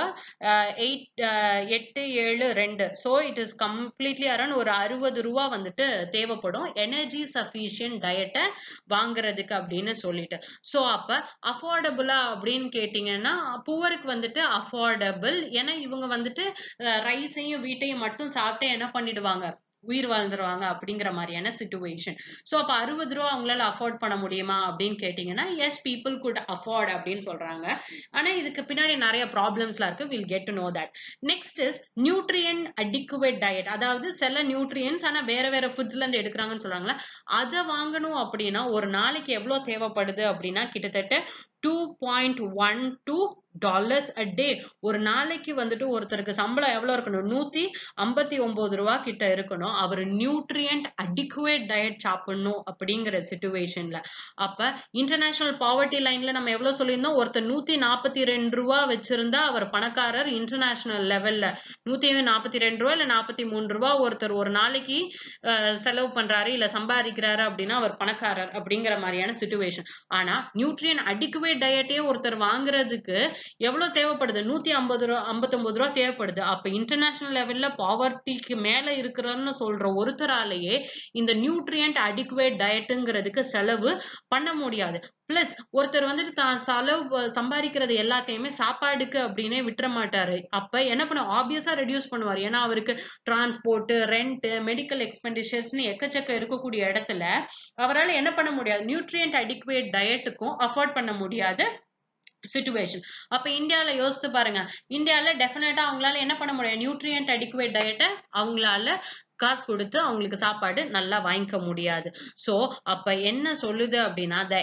எயிட் எட்டு ஏழு ரெண்டு so it is completely around ஒரு அறுபது ரூபா வந்துட்டு தேவைப்படும் எனர்ஜி சஃபிஷியன்ட் டயட்டை வாங்குறதுக்கு அப்படின்னு சொல்லிட்டு ஸோ அப்ப அஃபோர்டபுளா அப்படின்னு கேட்டீங்கன்னா புவருக்கு வந்துட்டு அஃபோர்டபுள் ஏன்னா இவங்க வந்துட்டு ரைஸையும் வீட்டையும் மட்டும் சாப்பிட்டு என்ன பண்ணிடுவாங்க உயிர் வாழ்ந்துருவாங்க அப்படிங்கிற மாதிரியான சுச்சுவேஷன் ஸோ அப்போ அறுபது ரூபா அவங்களால அஃபோர்ட் பண்ண முடியுமா அப்படின்னு கேட்டிங்கன்னா எஸ் பீப்புள் குட் அஃபோர்ட் அப்படின்னு சொல்றாங்க ஆனா இதுக்கு பின்னாடி நிறைய ப்ராப்ளம்ஸ்லாம் இருக்கு will get to know that next is nutrient adequate diet அதாவது சில நியூட்ரியன்ஸ் ஆனா வேற வேற ஃபுட்ஸ்ல இருந்து எடுக்கிறாங்கன்னு சொல்றாங்களா அதை வாங்கணும் அப்படின்னா ஒரு நாளைக்கு எவ்வளவு தேவைப்படுது அப்படின்னா கிட்டத்தட்ட two point one two dollars a day ஒரு நாளைக்கு வந்துட்டு ஒருத்தருக்கு சம்பளம் எவ்வளவு இருக்கணும் நூத்தி ஐம்பத்தி ஒன்பது ரூபா கிட்ட இருக்கணும் அவர் நியூட்ரியன்ட் அடிக்குவேட் டயட் சாப்பிடணும் அப்படிங்கிற சுச்சுவேஷன்ல அப்ப இன்டர்நேஷனல் பாவர்ட்டி லைன்ல நம்ம எவ்வளவு சொல்லியிருந்தோம் ஒருத்தர் நூத்தி நாற்பத்தி ரெண்டு ரூபா வச்சிருந்தா அவர் பணக்காரர் இன்டர்நேஷனல் லெவல்ல நூத்தி நாற்பத்தி ரெண்டு ரூபா இல்ல நாற்பத்தி மூணு ரூபா ஒருத்தர் ஒரு நாளைக்கு செலவு பண்றாரு இல்ல சம்பாதிக்கிறாரு அப்படின்னா அவர் பணக்காரர் அப்படிங்கிற மாதிரியான சுச்சுவேஷன் ஆனா நியூட்ரியன் அடிக்குவேட் டயட்டே ஒருத்தர் வாங்குறதுக்கு எவ்வளவு தேவைப்படுது நூத்தி ஐம்பது ரூபா ஐம்பத்தொன்பது ரூபா தேவைப்படுது அப்ப இன்டர்நேஷனல் லெவல்ல பாவர்ட்டிக்கு மேல இருக்கிறன்னு சொல்ற ஒருத்தராலேயே இந்த நியூட்ரியன்ட் அடிக்குவேட் டயட்டுங்கிறதுக்கு செலவு பண்ண முடியாது பிளஸ் ஒருத்தர் வந்துட்டு தான் செலவு சம்பாதிக்கிறது எல்லாத்தையுமே சாப்பாடுக்கு அப்படின்னே விட்டுற மாட்டாரு அப்ப என்ன பண்ண ஆப்வியஸா ரெடியூஸ் பண்ணுவார் ஏன்னா அவருக்கு டிரான்ஸ்போர்ட் ரெண்ட் மெடிக்கல் எக்ஸ்பெண்டிச்சர்ஸ்னு எக்கச்சக்க இருக்கக்கூடிய இடத்துல அவரால் என்ன பண்ண முடியாது நியூட்ரியன்ட் அடிக்குவேட் டயட்டுக்கும் அஃபோர்ட் பண்ண முடியாது சுச்சுவேஷன் அப்ப இந்தியால யோசித்து பாருங்க இந்தியால டெஃபினட்டா அவங்களால என்ன பண்ண முடியும் நியூட்ரியன்ட் அடிக்குவேட் டயட்டை அவங்களால காசு கொடுத்து அவங்களுக்கு சாப்பாடு நல்லா வாங்கிக்க முடியாது சோ அப்ப என்ன சொல்லுது அப்படின்னா the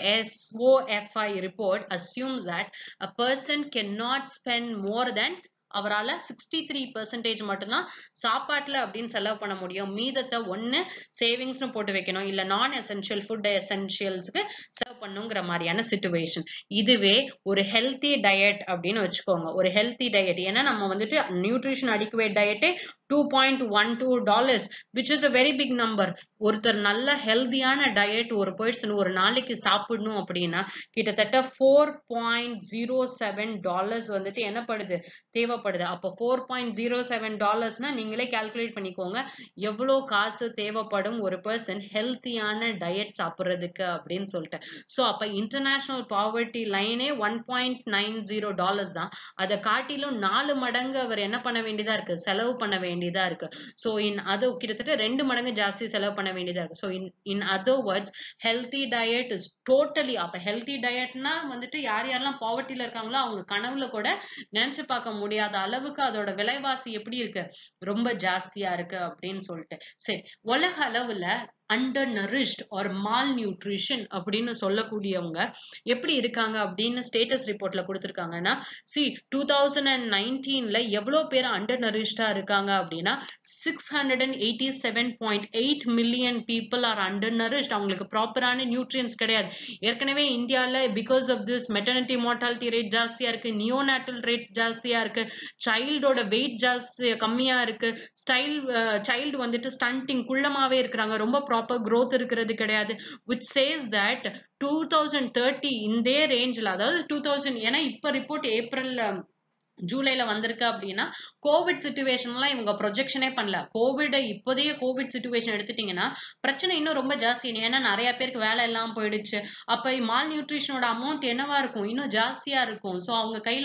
SOFI report assumes that a person cannot spend more than அவரால் சிக்ஸ்டி த்ரீ பெர்சன்டேஜ் மட்டும்தான் சாப்பாட்டுல அப்படின்னு செலவு பண்ண முடியும் மீதத்தை ஒண்ணு சேவிங்ஸ்னு போட்டு வைக்கணும் இல்ல நான் எசென்ஷியல் ஃபுட் எசென்ஷியல்ஸ்க்கு செலவு பண்ணுங்கிற மாதிரியான சுச்சுவேஷன் இதுவே ஒரு ஹெல்த்தி டயட் அப்படின்னு வச்சுக்கோங்க ஒரு ஹெல்த்தி டயட் ஏன்னா நம்ம வந்துட்டு நியூட்ரிஷன் அடிக்குவேட் டயட்டே two point one two dollars which is a very big number ஒருத்தர் நல்ல ஹெல்தியான டயட் ஒரு பர்சன் ஒரு நாளைக்கு சாப்பிடணும் அப்படின்னா கிட்டத்தட்ட four point zero seven dollars வந்துட்டு என்னப்படுது தேவைப்படுது அப்போ ஃபோர் பாயிண்ட் ஜீரோ செவன் டாலர்ஸ்னா நீங்களே கால்குலேட் பண்ணிக்கோங்க எவ்வளோ காசு தேவைப்படும் ஒரு பர்சன் ஹெல்த்தியான டயட் சாப்பிட்றதுக்கு அப்படின்னு சொல்லிட்டு ஸோ அப்போ இன்டர்நேஷனல் பாவர்ட்டி லைனே one point nine zero dollars தான் அதை காட்டிலும் நாலு மடங்கு அவர் என்ன பண்ண வேண்டியதா இருக்கு செலவு பண்ண வேண்டியதா இருக்கு ஸோ இன் அது கிட்டத்தட்ட ரெண்டு மடங்கு ஜாஸ்தி செலவு பண்ண வேண்டியதா இருக்கு so in in other words healthy diet is totally அப்ப ஹெல்த்தி டயட்னா வந்துட்டு யார் யாரெல்லாம் பாவர்ட்டில இருக்காங்களோ அவங்க கனவுல கூட நினைச்சு பார்க்க முடியாத அளவுக்கு அதோட விலைவாசி எப்படி இருக்கு ரொம்ப ஜாஸ்தியா இருக்கு அப்படின்னு சொல்லிட்டு சரி உலக அளவுல under nourished or malnutrition அப்படின்னு சொல்லக்கூடியவங்க எப்படி இருக்காங்க அப்படின்னு ஸ்டேட்டஸ் ரிப்போர்ட்ல கொடுத்துருக்காங்கன்னா சி டூ தௌசண்ட் அண்ட் நைன்டீன்ல எவ்வளவு பேர் அண்டர் நரிஷ்டா இருக்காங்க அப்படின்னா six hundred and eighty seven point eight million people are under nourished அவங்களுக்கு ப்ராப்பரான நியூட்ரியன்ஸ் கிடையாது ஏற்கனவே இந்தியால because of this maternity mortality rate ஜாஸ்தியா இருக்கு நியோநாட்டல் ரேட் ஜாஸ்தியா இருக்கு சைல்டோட வெயிட் ஜாஸ்தி கம்மியா இருக்கு ஸ்டைல் சைல்டு வந்துட்டு ஸ்டண்டிங் குள்ளமாவே இருக்கிறாங்க ரொம்ப ப்ராப்பர் growth இருக்கிறது கிடையாது which says that two thousand thirty இந்த ரேஞ்சில் அதாவது டூ தௌசண்ட் ஏன்னா இப்ப ரிப்போர்ட் ஏப்ரல்ல ஜூலைல வந்திருக்கு அப்படின்னா கோவிட் சுச்சுவேஷன்லாம் இவங்க ப்ரொஜெக்ஷனே பண்ணல கோவிட் இப்போதைய கோவிட் சுச்சுவேஷன் எடுத்துட்டீங்கன்னா பிரச்சனை இன்னும் ரொம்ப ஜாஸ்தி ஏன்னா நிறைய பேருக்கு வேலை எல்லாம் போயிடுச்சு அப்ப மால் நியூட்ரிஷனோட அமௌண்ட் என்னவா இருக்கும் இன்னும் ஜாஸ்தியா இருக்கும் ஸோ அவங்க கையில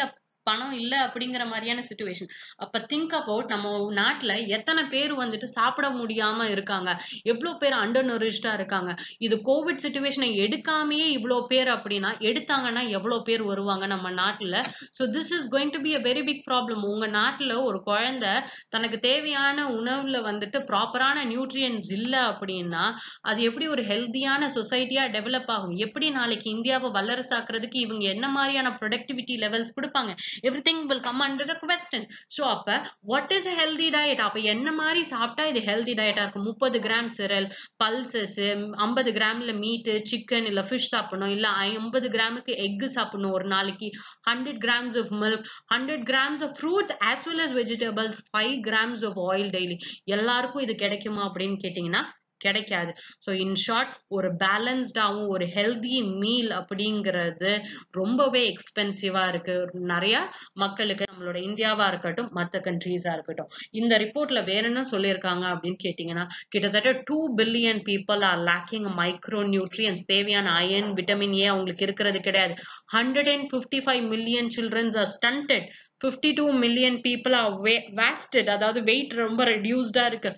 பணம் இல்ல அப்படிங்கிற மாதிரியான சுச்சுவேஷன் அப்ப திங்க் அபவுட் நம்ம நாட்டுல எத்தனை பேர் வந்துட்டு சாப்பிட முடியாம இருக்காங்க எவ்வளவு பேர் அண்டர் நரிஷ்டா இருக்காங்க இது கோவிட் சுச்சுவேஷனை எடுக்காமயே இவ்வளவு பேர் அப்படின்னா எடுத்தாங்கன்னா எவ்வளவு பேர் வருவாங்க நம்ம நாட்டுல so this is going to be a very big problem உங்க நாட்டுல ஒரு குழந்தை தனக்கு தேவையான உணவுல வந்துட்டு ப்ராப்பரான நியூட்ரியன்ஸ் இல்ல அப்படின்னா அது எப்படி ஒரு ஹெல்தியான சொசைட்டியா டெவலப் ஆகும் எப்படி நாளைக்கு இந்தியாவை வல்லரசாக்குறதுக்கு இவங்க என்ன மாதிரியான ப்ரொடக்டிவிட்டி லெவல்ஸ் கொடுப்பாங்க everything will come under a question so அப்ப வாட் இஸ் ஹெல்தி டயட் அப்ப என்ன மாதிரி சாப்பிட்டா இது ஹெல்தி டயட்டா இருக்கும் முப்பது கிராம் சிரல் பல்சஸ் ஐம்பது கிராம்ல மீட்டு சிக்கன் இல்ல ஃபிஷ் சாப்பிடணும் இல்ல ஐம்பது கிராமுக்கு எக் சாப்பிடணும் ஒரு நாளைக்கு hundred grams of milk hundred grams of fruits as well as vegetables five grams of oil daily எல்லாருக்கும் இது கிடைக்குமா அப்படின்னு கேட்டீங்கன்னா கிடைக்காது ஸோ இன் ஷார்ட் ஒரு பேலன்ஸ்டாகவும் ஒரு ஹெல்தி மீல் அப்படிங்கிறது ரொம்பவே எக்ஸ்பென்சிவா இருக்கு நிறைய மக்களுக்கு நம்மளோட இந்தியாவா இருக்கட்டும் மற்ற கண்ட்ரீஸா இருக்கட்டும் இந்த ரிப்போர்ட்ல வேற என்ன சொல்லியிருக்காங்க அப்படின்னு கேட்டீங்கன்னா கிட்டத்தட்ட two billion people are lacking micronutrients தேவையான அயன் விட்டமின் ஏ அவங்களுக்கு இருக்கிறது கிடையாது hundred and fifty five million childrens are stunted fifty two million people are wasted அதாவது வெயிட் ரொம்ப ரெடியூஸ்டா இருக்கு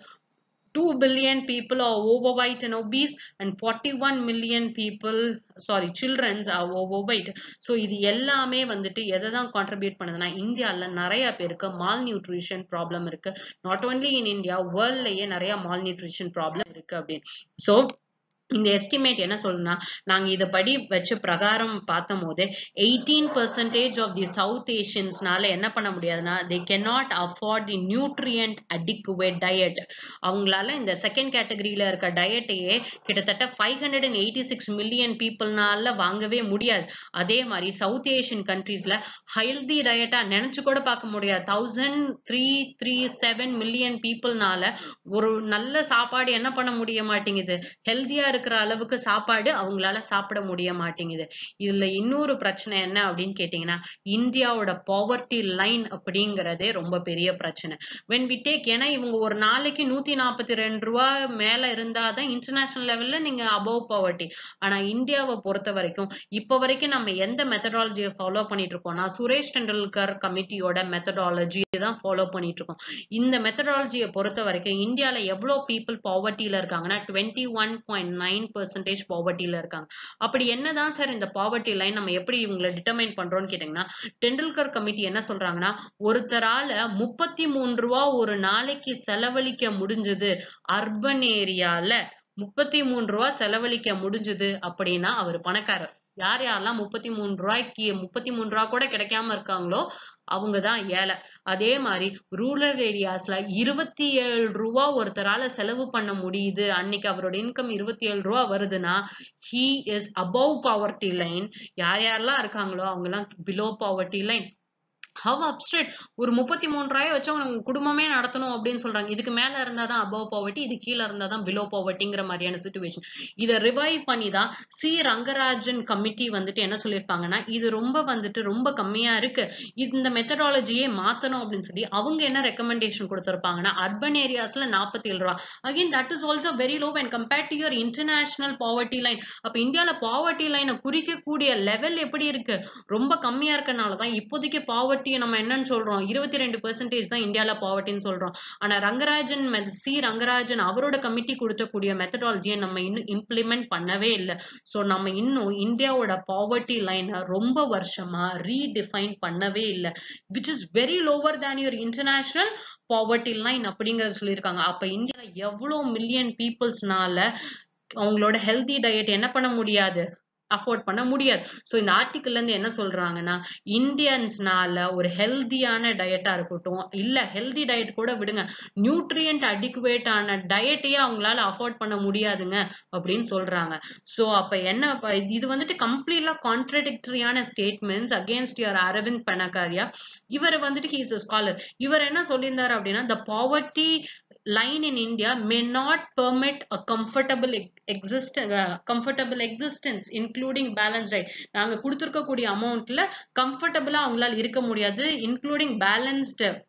2 billion people are overweight and obese and 41 million people sorry childrens are overweight so இது எல்லாமே வந்துட்டு எதை தான் கான்ட்ரிபியூட் பண்ணுதுன்னா இந்தியால நிறைய பேருக்கு மால் நியூட்ரிஷன் ப்ராப்ளம் இருக்கு நாட் ஓன்லி இன் இந்தியா வேர்ல்ட்லயே நிறைய மால் நியூட்ரிஷன் ப்ராப்ளம் இருக்கு அப்படின்னு ஸோ இந்த எஸ்டிமேட் என்ன சொல்லுன்னா நாங்க இத படி வச்ச பிரகாரம் பார்த்தும் போது எயிட்டீன் பர்சன்டேஜ் ஆஃப் தி சவுத் ஏஷியன்ஸ்னால என்ன பண்ண முடியாதுன்னா they cannot afford the nutrient adequate diet அவங்களால இந்த செகண்ட் கேட்டகரியில இருக்க டயட்டையே கிட்டத்தட்ட five hundred and eighty six million பீப்புள்னால வாங்கவே முடியாது அதே மாதிரி சவுத் ஏஷியன் கண்ட்ரீஸ்ல ஹெல்தி டயட்டா நினைச்சு கூட பார்க்க முடியாது thousand three three seven million பீப்புள்னால ஒரு நல்ல சாப்பாடு என்ன பண்ண முடிய மாட்டேங்குது ஹெல்தியா இருக்கிற அளவுக்கு சாப்பாடு அவங்களால சாப்பிட முடிய மாட்டேங்குது இதுல இன்னொரு பிரச்சனை என்ன அப்படின்னு கேட்டீங்கன்னா இந்தியாவோட பாவர்ட்டி லைன் அப்படிங்கறதே ரொம்ப பெரிய பிரச்சனை வென் வி டேக் ஏன்னா இவங்க ஒரு நாளைக்கு நூத்தி நாற்பத்தி ரெண்டு ரூபா மேல இருந்தாதான் இன்டர்நேஷனல் லெவல்ல நீங்க அபவ் பாவர்ட்டி ஆனா இந்தியாவை பொறுத்த வரைக்கும் இப்ப வரைக்கும் நம்ம எந்த மெத்தடாலஜியை ஃபாலோ பண்ணிட்டு இருக்கோம்னா சுரேஷ் டெண்டுல்கர் கமிட்டியோட மெத்தடாலஜி தான் ஃபாலோ பண்ணிட்டு இருக்கோம் இந்த மெத்தடாலஜியை பொறுத்த வரைக்கும் இந்தியால எவ்வளவு பீப்புள் பாவர்ட்டியில இருக்காங்கன்னா twenty one point nine percentage பாவர்ட்டியில இருக்காங்க அப்படி என்னதான் சார் இந்த பாவர்ட்டி லைன் நம்ம எப்படி இவங்களை டிட்டர்மைன் பண்றோம்னு கேட்டீங்கன்னா டெண்டுல்கர் கமிட்டி என்ன சொல்றாங்கன்னா ஒருத்தரால முப்பத்தி மூணு ரூபா ஒரு நாளைக்கு செலவழிக்க முடிஞ்சது அர்பன் ஏரியால முப்பத்தி மூணு ரூபா செலவழிக்க முடிஞ்சது அப்படின்னா அவர் பணக்காரர் யார் யாரெல்லாம் முப்பத்தி மூணு ரூபாய்க்கு முப்பத்தி மூணு ரூபா கூட கிடைக்காம இருக்காங்களோ அவங்க தான் ஏழை அதே மாதிரி ரூரல் ஏரியாஸ்ல இருபத்தி ஏழு ரூபா ஒருத்தரால செலவு பண்ண முடியுது அன்னைக்கு அவரோட இன்கம் இருபத்தி ஏழு ரூபா வருதுன்னா he is above poverty line யார் யாரெல்லாம் இருக்காங்களோ அவங்க எல்லாம் பிலோ பாவர்ட்டி லைன் ஹவ் அப்ஸ்ட்ரேட் ஒரு முப்பத்தி மூணு ரூபாய் வச்சு அவங்க குடும்பமே நடத்தணும் அப்படின்னு சொல்றாங்க இதுக்கு மேல இருந்தாதான் அபவ் பாவர்ட்டி இது கீழே இருந்தாதான் பிலோ பாவர்ட்டிங்கிற மாதிரியான சுச்சுவேஷன் இதை ரிவைவ் பண்ணி தான் சி ரங்கராஜன் கமிட்டி வந்துட்டு என்ன சொல்லியிருப்பாங்கன்னா இது ரொம்ப வந்துட்டு ரொம்ப கம்மியா இருக்கு இந்த மெத்தடாலஜியே மாத்தணும் அப்படின்னு சொல்லி அவங்க என்ன ரெக்கமெண்டேஷன் கொடுத்திருப்பாங்கன்னா அர்பன் ஏரியாஸ்ல நாற்பத்தி ஏழு ரூபா again that is also very low and compared to your international poverty line அப்ப இந்தியால பாவர்ட்டி லைனை குறிக்கக்கூடிய லெவல் எப்படி இருக்கு ரொம்ப கம்மியா இருக்கனால தான் இப்போதைக்கு பாவர்ட்டி நம்ம என்னன்னு சொல்றோம் இருபத்தி ரெண்டு பெர்சன்டேஜ் தான் இந்தியால பாவர்ட்டின்னு சொல்றோம் ஆனா ரங்கராஜன் சி ரங்கராஜன் அவரோட கமிட்டி கொடுக்கக்கூடிய மெத்தடாலஜியை நம்ம இன்னும் இம்ப்ளிமெண்ட் பண்ணவே இல்லை ஸோ நம்ம இன்னும் இந்தியாவோட பாவர்ட்டி லைனை ரொம்ப வருஷமா ரீடிஃபைன் பண்ணவே இல்லை which is very lower than your international poverty line அப்படிங்கறத சொல்லியிருக்காங்க அப்ப இந்தியால எவ்வளவு மில்லியன் பீப்புள்ஸ்னால அவங்களோட ஹெல்தி டயட் என்ன பண்ண முடியாது அஃபோர்ட் பண்ண முடியாது ஸோ இந்த ஆர்டிக்கிள்ல இருந்து என்ன சொல்றாங்கன்னா இந்தியன்ஸ்னால ஒரு ஹெல்தியான டயட்டா இருக்கட்டும் இல்ல ஹெல்தி டயட் கூட விடுங்க நியூட்ரியன்ட் அடிக்குவேட்டான டயட்டையே அவங்களால அஃபோர்ட் பண்ண முடியாதுங்க அப்படின்னு சொல்றாங்க ஸோ அப்ப என்ன இது வந்துட்டு கம்ப்ளீட்லா கான்ட்ரடிக்டரியான statements against your Arvind Panagariya இவர் வந்துட்டு ஹீஸ் ஸ்காலர் இவர் என்ன சொல்லியிருந்தாரு அப்படின்னா the poverty line in India may not permit a comfortable exist uh, comfortable existence including balanced diet நாங்க கொடுத்திருக்கக்கூடிய அமௌண்ட்ல கம்ஃபர்டபுளா அவங்களால இருக்க முடியாது இன்க்ளூடிங் பேலன்ஸ்டு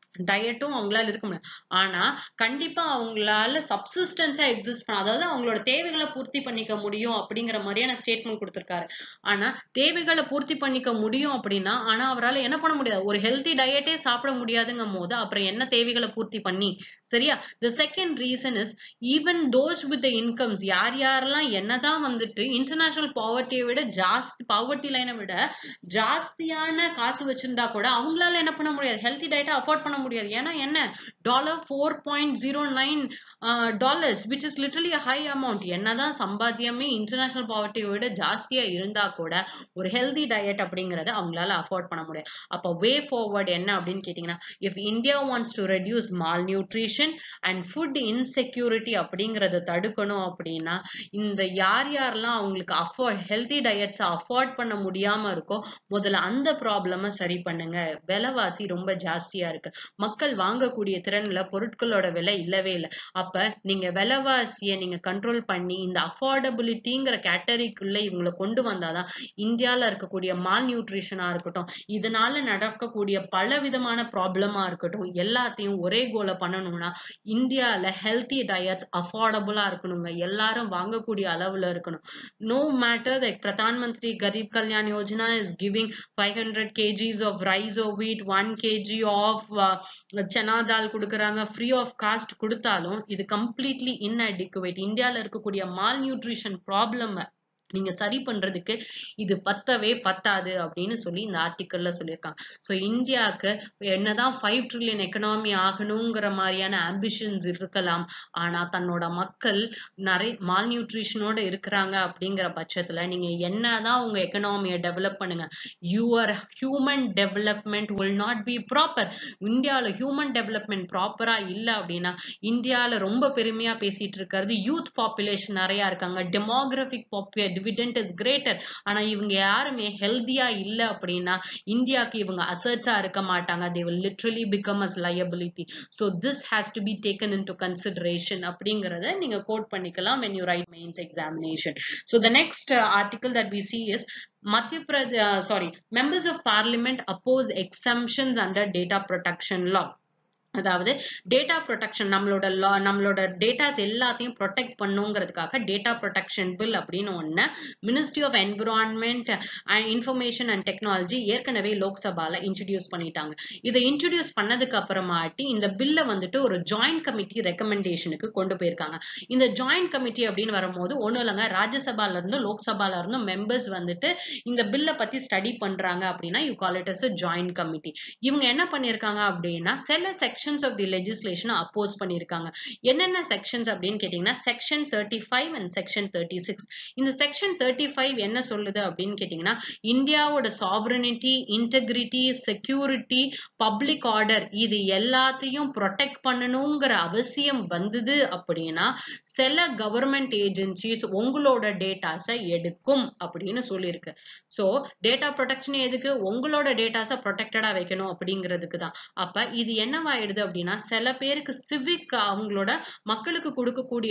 டயட்டும் அவங்களால இருக்க முடியும் ஆனா கண்டிப்பா அவங்களால சப்சிஸ்டன்ஸா எக்ஸிஸ்ட் பண்ண அதாவது அவங்களோட தேவைகளை பூர்த்தி பண்ணிக்க முடியும் அப்படிங்கிற மாதிரியான ஸ்டேட்மெண்ட் கொடுத்திருக்காரு ஆனா தேவைகளை பூர்த்தி பண்ணிக்க முடியும் அப்படின்னா ஆனா அவரால் என்ன பண்ண முடியாது ஒரு ஹெல்தி டயட்டே சாப்பிட முடியாதுங்கும் போது அப்புறம் என்ன தேவைகளை பூர்த்தி பண்ணி சரியா the second reason is even those with the incomes யார் யாரெல்லாம் என்னதான் வந்துட்டு இன்டர்நேஷனல் பாவர்ட்டியை விட ஜாஸ்தி பாவர்ட்டி லைனை விட ஜாஸ்தியான காசு வச்சிருந்தா கூட அவங்களால என்ன பண்ண முடியாது ஹெல்தி டயட்டை அஃபோர்ட் பண்ண முடியாது ஏன்னா என்ன dollar four point zero nine dollars which is literally high amount என்னதான் சம்பாத்தியமே இன்டர்நேஷனல் பாவர்ட்டியை விட ஜாஸ்தியா இருந்தா கூட ஒரு ஹெல்தி டயட் அப்படிங்கறத அவங்களால அஃபோர்ட் பண்ண முடியாது அப்ப வே ஃபார்வர்ட் என்ன அப்படின்னு கேட்டீங்கன்னா if India wants to reduce malnutrition and food insecurity அப்படிங்கறத தடுக்கணும் அப்படின்னா இந்த யார் யாரெல்லாம் அவங்களுக்கு அஃபோர்ட் ஹெல்தி டயட்ஸ் அஃபோர்ட் பண்ண முடியாம இருக்கோ முதல்ல அந்த ப்ராப்ளம சரி பண்ணுங்க விலைவாசி ரொம்ப ஜாஸ்தியா இருக்கு மக்கள் வாங்கக்கூடிய திறன்ல பொருட்களோட விலை இல்லவே இல்லை அப்ப நீங்க விலைவாசியை நீங்க கண்ட்ரோல் பண்ணி இந்த அஃபோர்டபிலிட்டிங்கிற கேட்டகரிக்குள்ள இவங்களை கொண்டு வந்தாதான் இந்தியால இருக்கக்கூடிய மால் நியூட்ரிஷனா இருக்கட்டும் இதனால நடக்கக்கூடிய பல விதமான ப்ராப்ளமா இருக்கட்டும் எல்லாத்தையும் ஒரே கோல பண்ணணும்னா இந்தியால ஹெல்த்தி டயட்ஸ் அஃபோர்டபுளா இருக்கணுங்க எல்லாரும் வாங்கக்கூடிய அளவுல இருக்கணும் no matter that Pradhan Mantri Garib Kalyan Yojana is giving 500 kgs of rice or wheat 1 kg of uh, chana dal கொடுக்கறாங்க free of cost கொடுத்தாலும் இது completely inadequate இந்தியால இருக்கக்கூடிய மால் நியூட்ரிஷன் ப்ராப்ளம் நீங்க சரி பண்றதுக்கு இது பத்தவே பத்தாது அப்படின்னு சொல்லி இந்த ஆர்டிக்கல்ல சொல்லியிருக்காங்க ஸோ இந்தியாவுக்கு என்னதான் ஃபைவ் ட்ரில்லியன் எக்கனாமி ஆகணுங்கிற மாதிரியான ஆம்பிஷன்ஸ் இருக்கலாம் ஆனா தன்னோட மக்கள் நிறைய மால் நியூட்ரிஷனோட இருக்கிறாங்க அப்படிங்கிற பட்சத்துல நீங்க என்னதான் உங்க எக்கனாமியை டெவலப் பண்ணுங்க your human development will not be proper இந்தியாவில் ஹியூமன் டெவலப்மெண்ட் ப்ராப்பரா இல்லை அப்படின்னா இந்தியாவில் ரொம்ப பெருமையா பேசிட்டு இருக்கிறது யூத் பாப்புலேஷன் நிறைய இருக்காங்க demographic popular dividend is greater ஆனா இவங்க யாருமே ஹெல்தியா இல்ல அப்படின்னா இந்தியாவுக்கு இவங்க அசர்ட்ஸா இருக்க மாட்டாங்க they will literally become as liability so this has to be taken into consideration அப்படிங்கிறத நீங்க கோட் பண்ணிக்கலாம் when you write mains examination so the next uh, article that we see is Madhya Pradesh, uh, sorry, members of parliament oppose exemptions under data protection law. அதாவது data protection நம்மளோட law நம்மளோட datas எல்லாத்தையும் protect பண்ணுங்கிறதுக்காக data protection bill அப்படின்னு ஒன்று ministry of environment and information and technology ஏற்கனவே லோக்சபால introduce பண்ணிட்டாங்க இதை இன்ட்ரடியூஸ் பண்ணதுக்கு அப்புறமாட்டி இந்த பில்லை வந்துட்டு ஒரு ஜாயிண்ட் கமிட்டி ரெக்கமெண்டேஷனுக்கு கொண்டு போயிருக்காங்க இந்த ஜாயிண்ட் கமிட்டி அப்படின்னு வரும்போது ஒன்றும் இல்லைங்க ராஜ்யசபால இருந்து லோக்சபால இருந்து மெம்பர்ஸ் வந்துட்டு இந்த பில்லை பத்தி ஸ்டடி பண்றாங்க அப்படின்னா you call it as joint committee இவங்க என்ன பண்ணியிருக்காங்க அப்படின்னா சில செக்ஷன்ஸ் ஆஃப் தி லெஜிஸ்லேஷனை அப்போஸ் பண்ணியிருக்காங்க என்னென்ன செக்ஷன்ஸ் அப்படின்னு கேட்டிங்கன்னா section thirty five and section thirty six இந்த செக்ஷன் தேர்ட்டி ஃபைவ் என்ன சொல்லுது அப்படின்னு கேட்டிங்கன்னா இந்தியாவோட sovereignty integrity security public order இது எல்லாத்தையும் ப்ரொடெக்ட் பண்ணணுங்கிற அவசியம் வந்தது அப்படின்னா சில கவர்மெண்ட் ஏஜென்சிஸ் உங்களோட டேட்டாஸை எடுக்கும் அப்படின்னு சொல்லியிருக்கு ஸோ டேட்டா ப்ரொடெக்ஷன் எதுக்கு உங்களோட டேட்டாஸை ப்ரொடெக்டடா வைக்கணும் அப்படிங்கிறதுக்கு தான் அப்ப இது என்னவாயிடுது ஆயிடுது அப்படின்னா சில பேருக்கு சிவிக் அவங்களோட மக்களுக்கு கொடுக்கக்கூடிய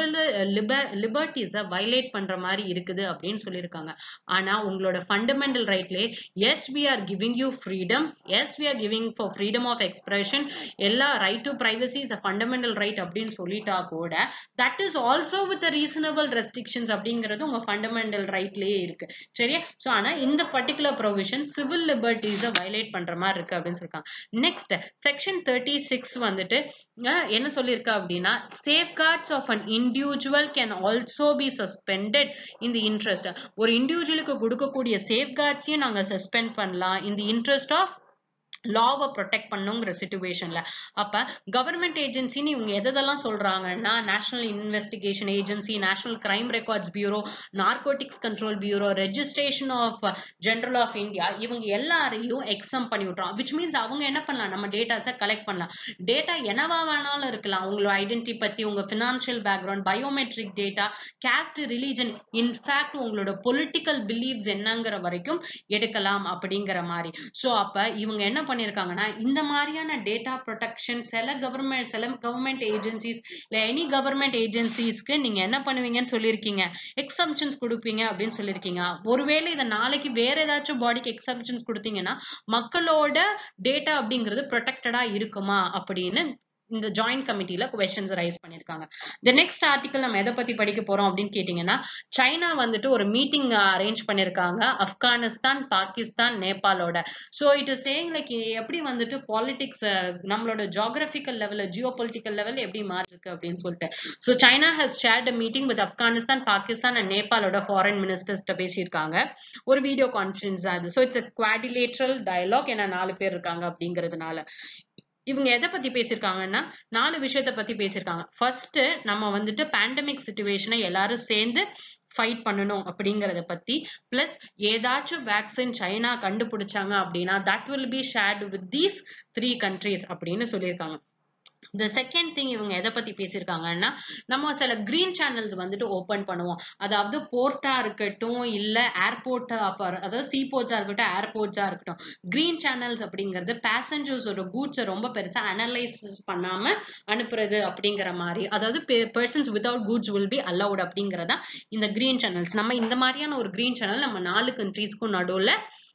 லிபர்ட்டிஸை வயலேட் பண்ற மாதிரி இருக்குது அப்படின்னு சொல்லியிருக்காங்க ஆனா உங்களோட ஃபண்டமெண்டல் ரைட்லேயே as we are giving you freedom as we are giving for freedom of expression எல்லா right to privacy is a fundamental right அப்படின்னு சொல்லிட்டா கூட that is also with reasonable restrictions அப்படிங்கிறது உங்க ஃபண்டமெண்டல் ரைட்லயே இருக்கு சரியா ஸோ ஆனா இந்த பர்டிகுலர் ப்ரொவிஷன் சிவில் லிபர்ட்டிஸை வயலேட் பண்ற மாதிரி இருக்கு அப்படின்னு சொல்லியிருக்காங்க நெக்ஸ்ட் செக்ஷன் தேர்ட்டி சிக்ஸ் வந்துட்டு என்ன சொல்லியிருக்கா அப்படின்னா safeguards of an individual can also be suspended இந்த இன்ட்ரெஸ்ட் ஒரு இண்டிவிஜுவலுக்கு கொடுக்கக்கூடிய சேஃப்கார்ட்ஸையும் நாங்க சஸ்பெண்ட் பண்ணலாம் இந்த இன்ட்ரெஸ்ட் ஆஃப் லாவை ப்ரொடெக்ட் பண்ணுங்கிற சுச்சுவேஷன்ல அப்ப கவர்மெண்ட் ஏஜென்சின்னு இவங்க எதெல்லாம் சொல்றாங்கன்னா national investigation agency national crime records bureau narcotics control bureau registration of general of India இவங்க எல்லாரையும் எக்ஸம் பண்ணி விட்டுறோம் விச் மீன்ஸ் அவங்க என்ன பண்ணலாம் நம்ம டேட்டாஸை கலெக்ட் பண்ணலாம் டேட்டா என்னவா வேணாலும் இருக்கலாம் உங்களோட ஐடென்டி பத்தி உங்க financial background biometric data caste religion in fact உங்களோட பொலிட்டிக்கல் பிலீவ்ஸ் என்னங்கிற வரைக்கும் எடுக்கலாம் அப்படிங்கிற மாதிரி ஸோ அப்ப இவங்க என்ன பண்ணிருக்காங்கன்னா இந்த மாதிரியான டேட்டா ப்ரொடெக்ஷன் சில கவர்மெண்ட் சில கவர்மெண்ட் ஏஜென்சிஸ் இல்ல எனி கவர்மெண்ட் ஏஜென்சிஸ்க்கு நீங்க என்ன பண்ணுவீங்கன்னு சொல்லியிருக்கீங்க எக்ஸம்ஷன்ஸ் கொடுப்பீங்க அப்படின்னு சொல்லியிருக்கீங்க ஒருவேளை இதை நாளைக்கு வேற ஏதாச்சும் பாடிக்கு எக்ஸம்ஷன்ஸ் கொடுத்தீங்கன்னா மக்களோட டேட்டா அப்படிங்கிறது ப்ரொடெக்டடா இருக்குமா அப்படின்னு இந்த ஜாயிண்ட் கமிட்டில கொஸ்டின்ஸ் ரைஸ் பண்ணிருக்காங்க த நெக்ஸ்ட் ஆர்டிகல் நம்ம எதை பத்தி படிக்க போறோம் அப்படின்னு கேட்டீங்கன்னா சைனா வந்துட்டு ஒரு மீட்டிங் அரேஞ்ச் பண்ணிருக்காங்க ஆப்கானிஸ்தான் பாகிஸ்தான் நேபாளோட so it is saying like எப்படி வந்துட்டு பாலிடிக்ஸ் நம்மளோட ஜியோகிராபிக்கல் லெவல்ல ஜியோ பொலிட்டிக்கல் லெவல் எப்படி மாறி இருக்கு அப்படின்னு சொல்லிட்டு so China has shared meeting with Afghanistan Pakistan and நேபாளோட ஃபாரின் மினிஸ்டர்ஸ்ட பேசியிருக்காங்க ஒரு வீடியோ கான்ஃபரன்ஸ் அது ஸோ இட்ஸ் குவாடிலேட்ரல் டயலாக் ஏன்னா நாலு பேர் இருக்காங்க அப்படிங்கிறதுனால இவங்க எதை பத்தி பேசியிருக்காங்கன்னா நாலு விஷயத்த பத்தி பேசியிருக்காங்க ஃபர்ஸ்ட் நம்ம வந்துட்டு பேண்டமிக் சுச்சுவேஷனை எல்லாரும் சேர்ந்து ஃபைட் பண்ணணும் அப்படிங்கறத பத்தி பிளஸ் ஏதாச்சும் வேக்சின் சைனா கண்டுபிடிச்சாங்க அப்படின்னா that will be shared with these three countries அப்படின்னு சொல்லியிருக்காங்க இந்த செகண்ட் திங் இவங்க எதை பத்தி பேசியிருக்காங்கன்னா நம்ம சில கிரீன் சேனல்ஸ் வந்துட்டு ஓபன் பண்ணுவோம் அதாவது போர்ட்டா இருக்கட்டும் இல்ல ஏர்போர்ட்டா அதாவது சீ போர்ட்ஸா இருக்கட்டும் ஏர்போர்ட்ஸா இருக்கட்டும் கிரீன் சேனல்ஸ் அப்படிங்கிறது பேசஞ்சர்ஸோட கூட்ஸை ரொம்ப பெருசா அனலைசிஸ் பண்ணாம அனுப்புறது அப்படிங்கிற மாதிரி அதாவது persons without goods will be allowed அப்படிங்கறதா இந்த கிரீன் சேனல்ஸ் நம்ம இந்த மாதிரியான ஒரு கிரீன் சேனல் நம்ம நாலு கண்ட்ரீஸ்க்கும் நடுவுல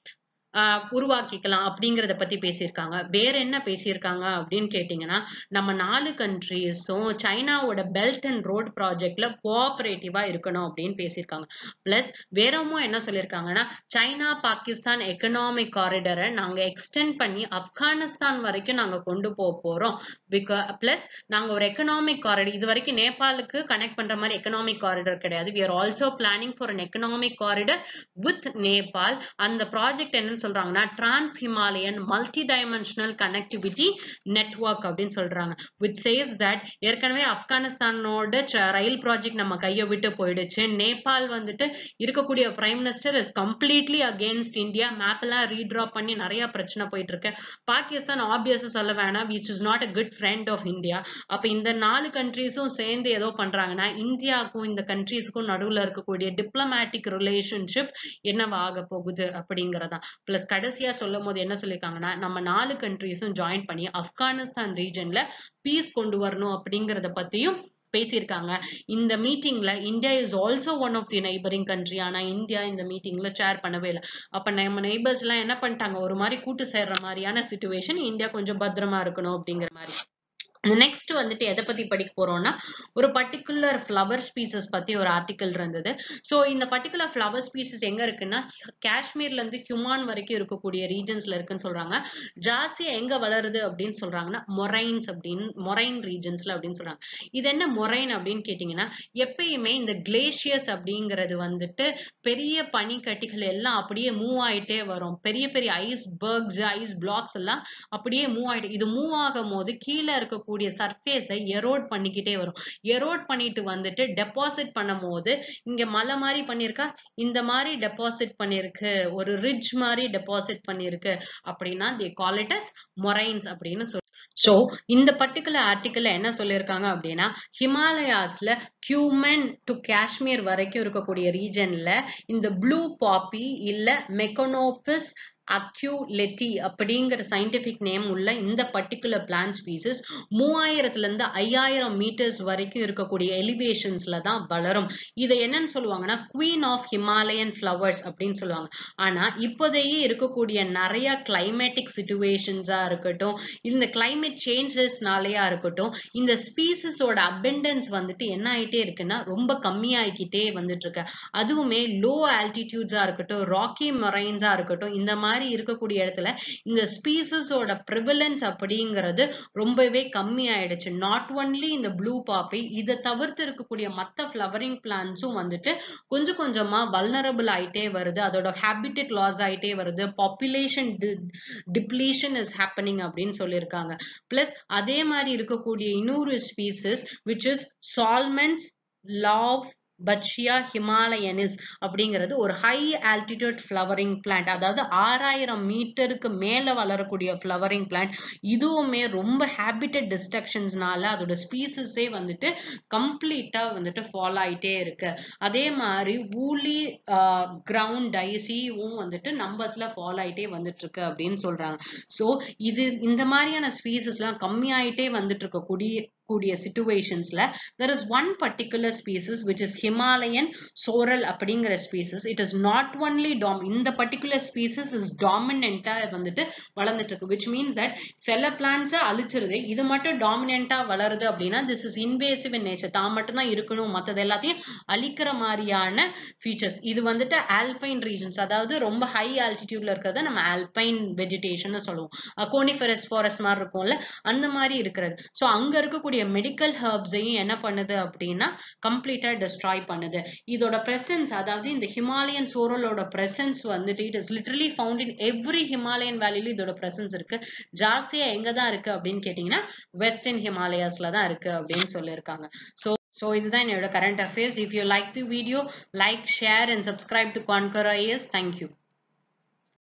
உருவாக்கிக்கலாம் அப்படிங்கறத பத்தி பேசியிருக்காங்க வேற என்ன பேசியிருக்காங்க அப்படின்னு கேட்டீங்கன்னா நம்ம நாலு கண்ட்ரீஸும் சைனாவோட பெல்ட் அண்ட் ரோட் ப்ராஜெக்ட்ல கோஆபரேட்டிவா இருக்கணும் அப்படின்னு பேசியிருக்காங்க பிளஸ் வேறமும் என்ன சொல்லியிருக்காங்கன்னா சைனா பாகிஸ்தான் எக்கனாமிக் காரிடரை நாங்க எக்ஸ்டெண்ட் பண்ணி ஆப்கானிஸ்தான் வரைக்கும் நாங்க கொண்டு போக போறோம் பிகா பிளஸ் நாங்க ஒரு எக்கனாமிக் காரிடர் இது வரைக்கும் நேபாளுக்கு கனெக்ட் பண்ற மாதிரி எக்கனாமிக் காரிடர் கிடையாது we are also planning for an economic corridor with Nepal அந்த ப்ராஜெக்ட் என்னன்னு சொல்றாங்கன்னா trans Himalayan multi dimensional connectivity network அப்படின்னு சொல்றாங்க விச் சேஸ் தட் ஏற்கனவே ஆப்கானிஸ்தானோட ரயில் ப்ராஜெக்ட் நம்ம கையை விட்டு போயிடுச்சு நேபாள் வந்துட்டு இருக்கக்கூடிய prime minister is completely against India map எல்லாம் ரீட்ரா பண்ணி நிறைய பிரச்சனை போயிட்டு இருக்கு பாகிஸ்தான் ஆப்வியஸ் சொல்ல வேணாம் which is not a good friend of India அப்ப இந்த நாலு கண்ட்ரீஸும் சேர்ந்து ஏதோ பண்றாங்கன்னா இந்தியாவுக்கும் இந்த கண்ட்ரீஸ்க்கும் நடுவுல இருக்கக்கூடிய டிப்ளமேட்டிக் ரிலேஷன்ஷிப் என்னவாக போகுது அப்படிங்கறதான் பிளஸ் கடைசியா சொல்லும் போது என்ன சொல்லியிருக்காங்கன்னா நம்ம நாலு கண்ட்ரீஸும் ஜாயின் பண்ணி ஆப்கானிஸ்தான் ரீஜன்ல பீஸ் கொண்டு வரணும் அப்படிங்கறத பத்தியும் பேசியிருக்காங்க இந்த மீட்டிங்ல India is also one of the neighbouring country ஆனா இந்தியா இந்த மீட்டிங்ல சேர் பண்ணவே இல்லை அப்ப நம்ம நெய்பர்ஸ் எல்லாம் என்ன பண்ணிட்டாங்க ஒரு மாதிரி கூட்டு சேர்ற மாதிரியான சுச்சுவேஷன் இந்தியா கொஞ்சம் பத்திரமா இருக்கணும் அப்படிங்கிற மாதிரி நெக்ஸ்ட் வந்துட்டு எதை பத்தி படிக்க போறோம்னா ஒரு பர்டிகுலர் ஃப்ளவர் ஸ்பீசஸ் பத்தி ஒரு ஆர்டிக்கல் இருந்தது ஸோ இந்த பர்டிகுலர் ஃப்ளவர் ஸ்பீசஸ் எங்க இருக்குன்னா காஷ்மீர்ல இருந்து ஹியூமான் வரைக்கும் இருக்கக்கூடிய ரீஜன்ஸ்ல இருக்குன்னு சொல்றாங்க ஜாஸ்தியா எங்க வளருது அப்படின்னு சொல்றாங்கன்னா மொரைன்ஸ் அப்படின்னு மொரைன் ரீஜன்ஸ்ல அப்படின்னு சொல்றாங்க இது என்ன மொரைன் அப்படின்னு கேட்டீங்கன்னா எப்பயுமே இந்த கிளேஷியர்ஸ் அப்படிங்கிறது வந்துட்டு பெரிய பனிக்கட்டிகள் எல்லாம் அப்படியே மூவ் ஆயிட்டே வரும் பெரிய பெரிய ஐஸ் பர்க்ஸ் ஐஸ் பிளாக்ஸ் எல்லாம் அப்படியே மூவ் ஆயிட்டு இது மூவ் ஆகும் போது கீழே இருக்கக்கூடிய சர்ஃபேஸை எரோட் பண்ணிக்கிட்டே வரும் எரோட் பண்ணிட்டு வந்துட்டு டெபாசிட் பண்ணும் போது இங்க மலை மாதிரி பண்ணிருக்கா இந்த மாதிரி டெபாசிட் பண்ணிருக்கு ஒரு ரிட்ஜ் மாதிரி டெபாசிட் பண்ணிருக்கு அப்படின்னா தி காலிட்டஸ் மொரைன்ஸ் அப்படின்னு சொல்லி ஸோ இந்த பர்டிகுலர் ஆர்டிக்கல்ல என்ன சொல்லியிருக்காங்க அப்படின்னா ஹிமாலயாஸ்ல கியூமென் டு காஷ்மீர் வரைக்கும் இருக்கக்கூடிய ரீஜன்ல இந்த ப்ளூ பாப்பி இல்ல மெக்கனோபிஸ் அக்யூலெட்டி அப்படிங்கிற சயின்டிபிக் நேம் உள்ள இந்த பர்டிகுலர் பிளான்ட் ஸ்பீசஸ் மூவாயிரத்துல இருந்து ஐயாயிரம் மீட்டர்ஸ் வரைக்கும் இருக்கக்கூடிய எலிவேஷன்ஸ்ல தான் வளரும் இதை என்னன்னு சொல்லுவாங்கன்னா குவீன் ஆஃப் ஹிமாலயன் ஃப்ளவர்ஸ் அப்படின்னு சொல்லுவாங்க ஆனா இப்போதையே இருக்கக்கூடிய நிறைய கிளைமேட்டிக் சுச்சுவேஷன்ஸா இருக்கட்டும் இந்த கிளைமேட் சேஞ்சஸ்னாலயா இருக்கட்டும் இந்த ஸ்பீசஸோட அபெண்டன்ஸ் வந்துட்டு என்ன ஆயிட்டே இருக்குன்னா ரொம்ப கம்மியாகிக்கிட்டே வந்துட்டு இருக்கு அதுவுமே லோ ஆல்டிடியூட்ஸா இருக்கட்டும் ராக்கி மொரைன்ஸா இருக்கட்டும் இந்த மாதிரி இருக்கக்கூடிய இடத்துல இந்த ஸ்பீசஸோட ப்ரிவலன்ஸ் அப்படிங்கிறது ரொம்பவே கம்மி ஆயிடுச்சு நாட் ஒன்லி இந்த ப்ளூ பாப்பி இதை தவிர்த்து இருக்கக்கூடிய மற்ற ஃப்ளவரிங் பிளான்ஸும் வந்துட்டு கொஞ்சம் கொஞ்சமா வல்னரபிள் ஆயிட்டே வருது அதோட ஹேபிட்டட் லாஸ் ஆயிட்டே வருது பாப்புலேஷன் டிப்ளீஷன் இஸ் ஹேப்பனிங் அப்படின்னு சொல்லியிருக்காங்க பிளஸ் அதே மாதிரி இருக்கக்கூடிய இன்னொரு ஸ்பீசஸ் விச் இஸ் சால்மென்ஸ் லாவ் பட்சியா ஹிமாலயனிஸ் அப்படிங்கிறது ஒரு ஹை ஆல்டிடியூட் ஃப்ளவரிங் பிளான்ட் அதாவது ஆறாயிரம் மீட்டருக்கு மேல வளரக்கூடிய ஃப்ளவரிங் பிளான்ட் இதுவுமே ரொம்ப ஹேபிட்டட் டிஸ்ட்ரக்ஷன்ஸ்னால அதோட ஸ்பீசஸே வந்துட்டு கம்ப்ளீட்டா வந்துட்டு ஃபாலோ ஆயிட்டே இருக்கு அதே மாதிரி ஊலி கிரவுண்ட் டைசியும் வந்துட்டு நம்பர்ஸ்ல ஃபாலோ ஆயிட்டே வந்துட்டு இருக்கு அப்படின்னு சொல்றாங்க ஸோ இது இந்த மாதிரியான ஸ்பீசஸ்லாம் கம்மியாயிட்டே வந்துட்டு இருக்கக்கூடிய கூடிய சிச்சுவேஷன்ஸ்ல there is one particular species which is Himalayan sorrel அப்படிங்கிற species it is not only டாம் இந்த பர்டிகுலர் ஸ்பீசஸ் இஸ் டாமினண்டா வந்துட்டு வளர்ந்துட்டு இருக்கு விச் மீன்ஸ் தட் சில பிளான்ஸை அழிச்சிருது இது மட்டும் டாமினண்டா வளருது அப்படின்னா this is invasive in nature தான் மட்டும் தான் இருக்கணும் மற்றது எல்லாத்தையும் அழிக்கிற மாதிரியான ஃபீச்சர்ஸ் இது வந்துட்டு ஆல்பைன் ரீஜன்ஸ் அதாவது ரொம்ப ஹை ஆல்டிடியூட்ல இருக்கிறத நம்ம ஆல்பைன் வெஜிடேஷன் சொல்லுவோம் கோனிஃபெரஸ் ஃபாரஸ்ட் மாதிரி இருக்கும்ல அந்த மாதிரி இருக்கிறது ஸோ அங்க இருக்கக்கூடிய மெடிக்கல் ஹர்ப்ஸையும் என்ன பண்ணுது அப்படின்னா கம்ப்ளீட்டா டிஸ்ட்ராய் பண்ணுது இதோட பிரசன்ஸ் அதாவது இந்த ஹிமாலயன் சோரலோட பிரசன்ஸ் வந்துட்டு it is literally found in every Himalayan வேலியிலும் இதோட பிரசன்ஸ் இருக்கு ஜாஸ்தியா எங்க தான் இருக்கு அப்படின்னு கேட்டீங்கன்னா வெஸ்டர்ன் ஹிமாலயாஸ்ல தான் இருக்கு அப்படின்னு சொல்லியிருக்காங்க ஸோ ஸோ இதுதான் என்னோட current affairs if you like the video like share and subscribe to conquer IS thank you